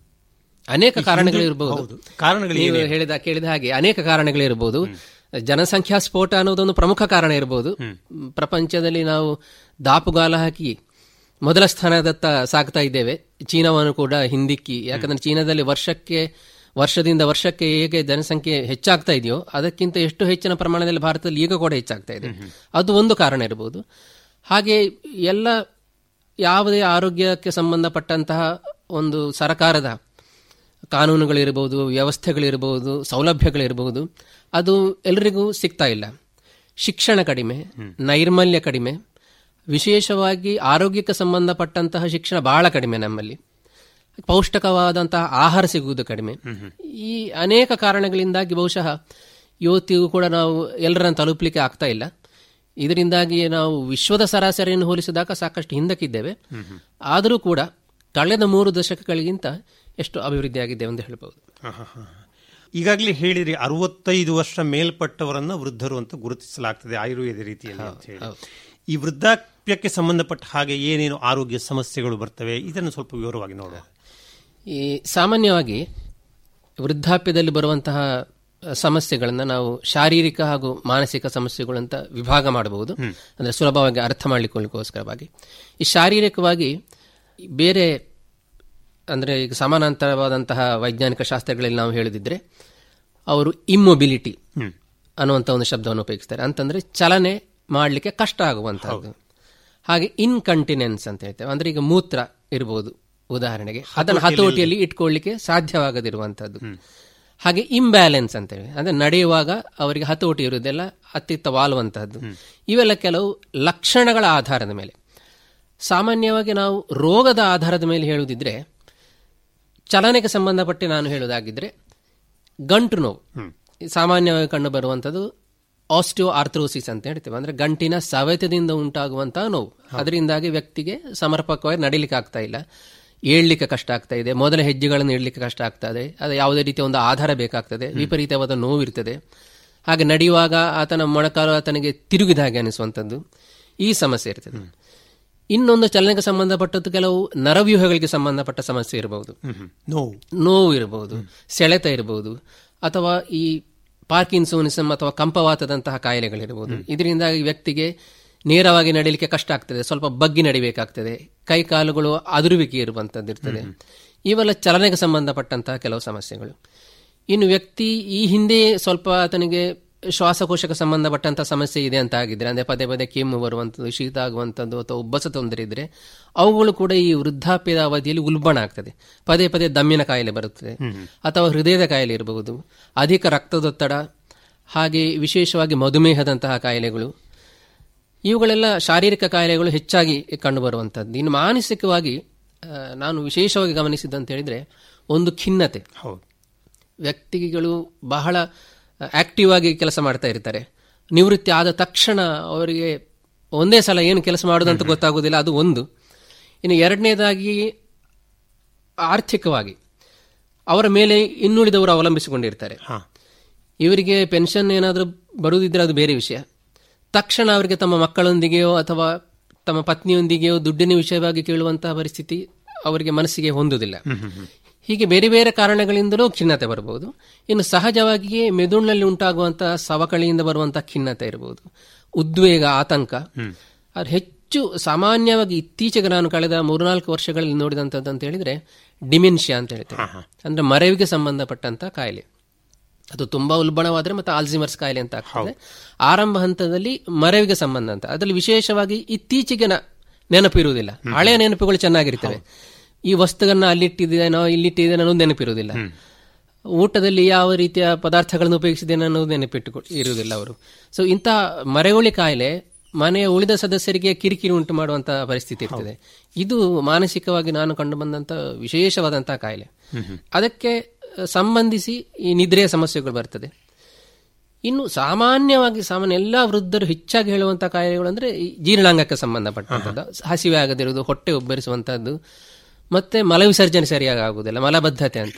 ಅನೇಕ ಕಾರಣಗಳಿರಬಹುದು ಕಾರಣಗಳು ನೀವು ಹೇಳಿದ ಕೇಳಿದ ಹಾಗೆ ಅನೇಕ ಕಾರಣಗಳಿರಬಹುದು ಜನಸಂಖ್ಯಾ ಸ್ಫೋಟ ಅನ್ನೋದೊಂದು ಪ್ರಮುಖ ಕಾರಣ ಇರಬಹುದು ಪ್ರಪಂಚದಲ್ಲಿ ನಾವು ದಾಪುಗಾಲ ಹಾಕಿ ಮೊದಲ ಸ್ಥಾನದತ್ತ ಸಾಗ್ತಾ ಇದ್ದೇವೆ ಚೀನಾವನ್ನು ಕೂಡ ಹಿಂದಿಕ್ಕಿ ಯಾಕಂದ್ರೆ ಚೀನಾದಲ್ಲಿ ವರ್ಷಕ್ಕೆ ವರ್ಷದಿಂದ ವರ್ಷಕ್ಕೆ ಹೇಗೆ ಜನಸಂಖ್ಯೆ ಹೆಚ್ಚಾಗ್ತಾ ಇದೆಯೋ ಅದಕ್ಕಿಂತ ಎಷ್ಟು ಹೆಚ್ಚಿನ ಪ್ರಮಾಣದಲ್ಲಿ ಭಾರತದಲ್ಲಿ ಈಗ ಕೂಡ ಹೆಚ್ಚಾಗ್ತಾ ಇದೆ ಅದು ಒಂದು ಕಾರಣ ಇರಬಹುದು ಹಾಗೆ ಎಲ್ಲ ಯಾವುದೇ ಆರೋಗ್ಯಕ್ಕೆ ಸಂಬಂಧಪಟ್ಟಂತಹ ಒಂದು ಸರಕಾರದ ಕಾನೂನುಗಳಿರ್ಬೋದು ವ್ಯವಸ್ಥೆಗಳಿರ್ಬೋದು ಸೌಲಭ್ಯಗಳಿರ್ಬೋದು ಅದು ಎಲ್ಲರಿಗೂ ಸಿಗ್ತಾ ಇಲ್ಲ ಶಿಕ್ಷಣ ಕಡಿಮೆ ನೈರ್ಮಲ್ಯ ಕಡಿಮೆ ವಿಶೇಷವಾಗಿ ಆರೋಗ್ಯಕ್ಕೆ ಸಂಬಂಧಪಟ್ಟಂತಹ ಶಿಕ್ಷಣ ಬಹಳ ಕಡಿಮೆ ನಮ್ಮಲ್ಲಿ ಪೌಷ್ಟಿಕವಾದಂತಹ ಆಹಾರ ಸಿಗುವುದು ಕಡಿಮೆ ಈ ಅನೇಕ ಕಾರಣಗಳಿಂದಾಗಿ ಬಹುಶಃ ಇವತ್ತಿಗೂ ಕೂಡ ನಾವು ಎಲ್ಲರನ್ನು ತಲುಪಲಿಕ್ಕೆ ಆಗ್ತಾ ಇಲ್ಲ ಇದರಿಂದಾಗಿ ನಾವು ವಿಶ್ವದ ಸರಾಸರಿಯನ್ನು ಹೋಲಿಸಿದಾಗ ಸಾಕಷ್ಟು ಹಿಂದಕ್ಕಿದ್ದೇವೆ ಆದರೂ ಕೂಡ ಕಳೆದ ಮೂರು ದಶಕಗಳಿಗಿಂತ ಎಷ್ಟು ಅಭಿವೃದ್ಧಿ ಆಗಿದ್ದೇವೆ ಎಂದು ಹೇಳ್ಬೋದು ಈಗಾಗಲೇ ಹೇಳಿದ್ರಿ ಅರವತ್ತೈದು ವರ್ಷ ಮೇಲ್ಪಟ್ಟವರನ್ನ ವೃದ್ಧರು ಅಂತ ಗುರುತಿಸಲಾಗ್ತದೆ ಆಯುರ್ವೇದ ರೀತಿಯಲ್ಲಿ ಅಂತ ಹೇಳಿ ಈ ವೃದ್ಧಾಪ್ಯಕ್ಕೆ ಸಂಬಂಧಪಟ್ಟ ಹಾಗೆ ಏನೇನು ಆರೋಗ್ಯ ಸಮಸ್ಯೆಗಳು ಬರ್ತವೆ ಇದನ್ನು ಸ್ವಲ್ಪ ವಿವರವಾಗಿ ನೋಡುವ ಈ ಸಾಮಾನ್ಯವಾಗಿ ವೃದ್ಧಾಪ್ಯದಲ್ಲಿ ಬರುವಂತಹ ಸಮಸ್ಯೆಗಳನ್ನು ನಾವು ಶಾರೀರಿಕ ಹಾಗೂ ಮಾನಸಿಕ ಸಮಸ್ಯೆಗಳು ಅಂತ ವಿಭಾಗ ಮಾಡಬಹುದು ಅಂದ್ರೆ ಸುಲಭವಾಗಿ ಅರ್ಥ ಮಾಡಿಕೊಳ್ಳಿಕ್ಕೋಸ್ಕರವಾಗಿ ಈ ಶಾರೀರಿಕವಾಗಿ ಬೇರೆ ಅಂದ್ರೆ ಈಗ ಸಮಾನಾಂತರವಾದಂತಹ ವೈಜ್ಞಾನಿಕ ಶಾಸ್ತ್ರಗಳಲ್ಲಿ ನಾವು ಹೇಳುದಿದ್ರೆ ಅವರು ಇಮ್ಮೊಬಿಲಿಟಿ ಅನ್ನುವಂಥ ಒಂದು ಶಬ್ದವನ್ನು ಉಪಯೋಗಿಸ್ತಾರೆ ಅಂತಂದ್ರೆ ಚಲನೆ ಮಾಡಲಿಕ್ಕೆ ಕಷ್ಟ ಆಗುವಂತಹದ್ದು ಹಾಗೆ ಇನ್ಕಂಟಿನೆನ್ಸ್ ಅಂತ ಹೇಳ್ತೇವೆ ಅಂದ್ರೆ ಈಗ ಮೂತ್ರ ಇರಬಹುದು ಉದಾಹರಣೆಗೆ ಅದನ್ನು ಹತೋಟಿಯಲ್ಲಿ ಇಟ್ಕೊಳ್ಳಿಕ್ಕೆ ಸಾಧ್ಯವಾಗದಿರುವಂತಹದ್ದು ಹಾಗೆ ಇಂಬ್ಯಾಲೆನ್ಸ್ ಅಂತೇಳಿ ಅಂದ್ರೆ ನಡೆಯುವಾಗ ಅವರಿಗೆ ಹತೋಟಿ ಇರುವುದೆಲ್ಲ ಅತ್ತಿತ್ತ ವಾಲುವಂತಹದ್ದು ಇವೆಲ್ಲ ಕೆಲವು ಲಕ್ಷಣಗಳ ಆಧಾರದ ಮೇಲೆ ಸಾಮಾನ್ಯವಾಗಿ ನಾವು ರೋಗದ ಆಧಾರದ ಮೇಲೆ ಹೇಳುವುದಿದ್ರೆ ಚಲನೆಗೆ ಸಂಬಂಧಪಟ್ಟು ನಾನು ಹೇಳುವುದಾಗಿದ್ರೆ ಗಂಟು ನೋವು ಸಾಮಾನ್ಯವಾಗಿ ಕಂಡು ಬರುವಂಥದ್ದು ಆಸ್ಟಿಯೋ ಆರ್ಥ್ರೋಸಿಸ್ ಅಂತ ಹೇಳ್ತೇವೆ ಅಂದ್ರೆ ಗಂಟಿನ ಸವೆತದಿಂದ ಉಂಟಾಗುವಂತಹ ನೋವು ಅದರಿಂದಾಗಿ ವ್ಯಕ್ತಿಗೆ ಸಮರ್ಪಕವಾಗಿ ನಡಿಲಿಕ್ಕೆ ಆಗ್ತಾ ಇಲ್ಲ ಏಳ್ಲಿಕ್ಕೆ ಕಷ್ಟ ಆಗ್ತಾ ಇದೆ ಮೊದಲ ಹೆಜ್ಜೆಗಳನ್ನು ಇಡಲಿಕ್ಕೆ ಕಷ್ಟ ಆಗ್ತದೆ ಅದು ಯಾವುದೇ ರೀತಿಯ ಒಂದು ಆಧಾರ ಬೇಕಾಗ್ತದೆ ವಿಪರೀತವಾದ ನೋವು ಇರ್ತದೆ ಹಾಗೆ ನಡೆಯುವಾಗ ಆತನ ಮೊಣಕಾಲು ಆತನಿಗೆ ತಿರುಗಿದ ಹಾಗೆ ಅನಿಸುವಂಥದ್ದು ಈ ಸಮಸ್ಯೆ ಇರ್ತದೆ ಇನ್ನೊಂದು ಚಲನೆಗೆ ಸಂಬಂಧಪಟ್ಟದ್ದು ಕೆಲವು ನರವ್ಯೂಹಗಳಿಗೆ ಸಂಬಂಧಪಟ್ಟ ಸಮಸ್ಯೆ ಇರಬಹುದು ನೋವು ನೋವು ಇರಬಹುದು ಸೆಳೆತ ಇರಬಹುದು ಅಥವಾ ಈ ಪಾರ್ಕಿನ್ಸೋನಿಸಮ್ ಅಥವಾ ಕಂಪವಾತದಂತಹ ಕಾಯಿಲೆಗಳಿರಬಹುದು ಇದರಿಂದಾಗಿ ವ್ಯಕ್ತಿಗೆ ನೇರವಾಗಿ ನಡೀಲಿಕ್ಕೆ ಕಷ್ಟ ಆಗ್ತದೆ ಸ್ವಲ್ಪ ಬಗ್ಗಿ ನಡಿಬೇಕಾಗ್ತದೆ ಕೈ ಕಾಲುಗಳು ಅದುರುವಿಕೆ ಇರುವಂತದ್ದು ಇರ್ತದೆ ಇವೆಲ್ಲ ಚಲನೆಗೆ ಸಂಬಂಧಪಟ್ಟಂತಹ ಕೆಲವು ಸಮಸ್ಯೆಗಳು ಇನ್ನು ವ್ಯಕ್ತಿ ಈ ಹಿಂದೆ ಸ್ವಲ್ಪ ಆತನಿಗೆ ಶ್ವಾಸಕೋಶಕ್ಕೆ ಸಂಬಂಧಪಟ್ಟಂತಹ ಸಮಸ್ಯೆ ಇದೆ ಅಂತ ಆಗಿದ್ರೆ ಅಂದ್ರೆ ಪದೇ ಪದೇ ಕೆಮ್ಮು ಬರುವಂಥದ್ದು ಶೀತ ಆಗುವಂಥದ್ದು ಅಥವಾ ಉಬ್ಬಸ ತೊಂದರೆ ಇದ್ರೆ ಅವುಗಳು ಕೂಡ ಈ ವೃದ್ಧಾಪ್ಯದ ಅವಧಿಯಲ್ಲಿ ಉಲ್ಬಣ ಆಗ್ತದೆ ಪದೇ ಪದೇ ದಮ್ಮಿನ ಕಾಯಿಲೆ ಬರುತ್ತದೆ ಅಥವಾ ಹೃದಯದ ಕಾಯಿಲೆ ಇರಬಹುದು ಅಧಿಕ ರಕ್ತದೊತ್ತಡ ಹಾಗೆ ವಿಶೇಷವಾಗಿ ಮಧುಮೇಹದಂತಹ ಕಾಯಿಲೆಗಳು ಇವುಗಳೆಲ್ಲ ಶಾರೀರಿಕ ಕಾಯಿಲೆಗಳು ಹೆಚ್ಚಾಗಿ ಕಂಡುಬರುವಂಥದ್ದು ಇನ್ನು ಮಾನಸಿಕವಾಗಿ ಆ, ನಾನು ವಿಶೇಷವಾಗಿ ಗಮನಿಸಿದ್ದಂತ ಹೇಳಿದ್ರೆ ಒಂದು ಖಿನ್ನತೆ ವ್ಯಕ್ತಿಗಳು ಬಹಳ ಆಕ್ಟಿವ್ ಆಗಿ ಕೆಲಸ ಮಾಡ್ತಾ ಇರ್ತಾರೆ ನಿವೃತ್ತಿ ಆದ ತಕ್ಷಣ ಅವರಿಗೆ ಒಂದೇ ಸಲ ಏನು ಕೆಲಸ ಮಾಡೋದು ಅಂತ ಗೊತ್ತಾಗೋದಿಲ್ಲ ಅದು ಒಂದು ಇನ್ನು ಎರಡನೇದಾಗಿ ಆರ್ಥಿಕವಾಗಿ ಅವರ ಮೇಲೆ ಇನ್ನುಳಿದವರು ಅವಲಂಬಿಸಿಕೊಂಡಿರ್ತಾರೆ ಇವರಿಗೆ ಪೆನ್ಷನ್ ಏನಾದರೂ ಬರುವುದಿದ್ರೆ ಅದು ಬೇರೆ ವಿಷಯ ತಕ್ಷಣ ಅವರಿಗೆ ತಮ್ಮ ಮಕ್ಕಳೊಂದಿಗೆಯೋ ಅಥವಾ ತಮ್ಮ ಪತ್ನಿಯೊಂದಿಗೆಯೋ ದುಡ್ಡಿನ ವಿಷಯವಾಗಿ ಕೇಳುವಂತಹ ಪರಿಸ್ಥಿತಿ ಅವರಿಗೆ ಮನಸ್ಸಿಗೆ ಹೊಂದುವುದಿಲ್ಲ ಹೀಗೆ ಬೇರೆ ಬೇರೆ ಕಾರಣಗಳಿಂದಲೂ ಖಿನ್ನತೆ ಬರಬಹುದು ಇನ್ನು ಸಹಜವಾಗಿಯೇ ಮೆದುಳಿನಲ್ಲಿ ಉಂಟಾಗುವಂತಹ ಸವಕಳಿಯಿಂದ ಬರುವಂತಹ ಖಿನ್ನತೆ ಇರಬಹುದು ಉದ್ವೇಗ ಆತಂಕ ಅದು ಹೆಚ್ಚು ಸಾಮಾನ್ಯವಾಗಿ ಇತ್ತೀಚೆಗೆ ನಾನು ಕಳೆದ ಮೂರ್ನಾಲ್ಕು ವರ್ಷಗಳಲ್ಲಿ ನೋಡಿದಂಥದ್ದು ಅಂತ ಹೇಳಿದ್ರೆ ಡಿಮೆನ್ಷಿಯಾ ಅಂತ ಹೇಳ್ತೇವೆ ಅಂದ್ರೆ ಮರೆವಿಗೆ ಸಂಬಂಧಪಟ್ಟಂತ ಕಾಯಿಲೆ ಅದು ತುಂಬಾ ಉಲ್ಬಣವಾದ್ರೆ ಮತ್ತೆ ಆಲ್ಝಿಮರ್ಸ್ ಕಾಯಿಲೆ ಅಂತ ಆಗ್ತದೆ ಆರಂಭ ಹಂತದಲ್ಲಿ ಮರೆವಿಗೆ ಸಂಬಂಧ ಅಂತ ಅದರಲ್ಲಿ ವಿಶೇಷವಾಗಿ ಇತ್ತೀಚೆಗೆ ನ- ನೆನಪು ಇರುವುದಿಲ್ಲ ಹಳೆಯ ನೆನಪುಗಳು ಚೆನ್ನಾಗಿರ್ತವೆ ಈ ವಸ್ತುಗಳನ್ನ ಅಲ್ಲಿಟ್ಟಿದ್ದೇನೋ ಇಲ್ಲಿಟ್ಟಿದ್ದೇನೋ ಅನ್ನೋದು ನೆನಪಿರುವುದಿಲ್ಲ ಊಟದಲ್ಲಿ ಯಾವ ರೀತಿಯ ಪದಾರ್ಥಗಳನ್ನು ಉಪಯೋಗಿಸಿದ್ದೇನೆ ಅನ್ನೋದು ನೆನಪಿಟ್ಟು ಇರುವುದಿಲ್ಲ ಅವರು ಸೊ ಇಂಥ ಮರೆಗುಳಿ ಕಾಯಿಲೆ ಮನೆಯ ಉಳಿದ ಸದಸ್ಯರಿಗೆ ಕಿರಿಕಿರಿ ಉಂಟು ಮಾಡುವಂತಹ ಪರಿಸ್ಥಿತಿ ಇರ್ತದೆ ಇದು ಮಾನಸಿಕವಾಗಿ ನಾನು ಕಂಡು ಬಂದಂತ ವಿಶೇಷವಾದಂತಹ ಕಾಯಿಲೆ ಅದಕ್ಕೆ ಅಹ್, ಸಂಬಂಧಿಸಿ ಈ ನಿದ್ರೆಯ ಸಮಸ್ಯೆಗಳು ಬರ್ತದೆ ಇನ್ನು ಸಾಮಾನ್ಯವಾಗಿ ಸಾಮಾನ್ಯ ಎಲ್ಲಾ ವೃದ್ಧರು ಹೆಚ್ಚಾಗಿ ಹೇಳುವಂತಹ ಕಾಯಿಲೆಗಳು ಅಂದ್ರೆ ಈ ಜೀರ್ಣಾಂಗಕ್ಕೆ ಸಂಬಂಧಪಟ್ಟಂಥದ್ದು ಹಸಿವೆ ಆಗದಿರುವುದು ಹೊಟ್ಟೆ ಉಬ್ಬರಿಸುವಂತಹದ್ದು ಮತ್ತೆ ಮಲವಿಸರ್ಜನೆ ಸರಿಯಾಗಿ ಆಗುವುದಿಲ್ಲ ಮಲಬದ್ಧತೆ ಅಂತ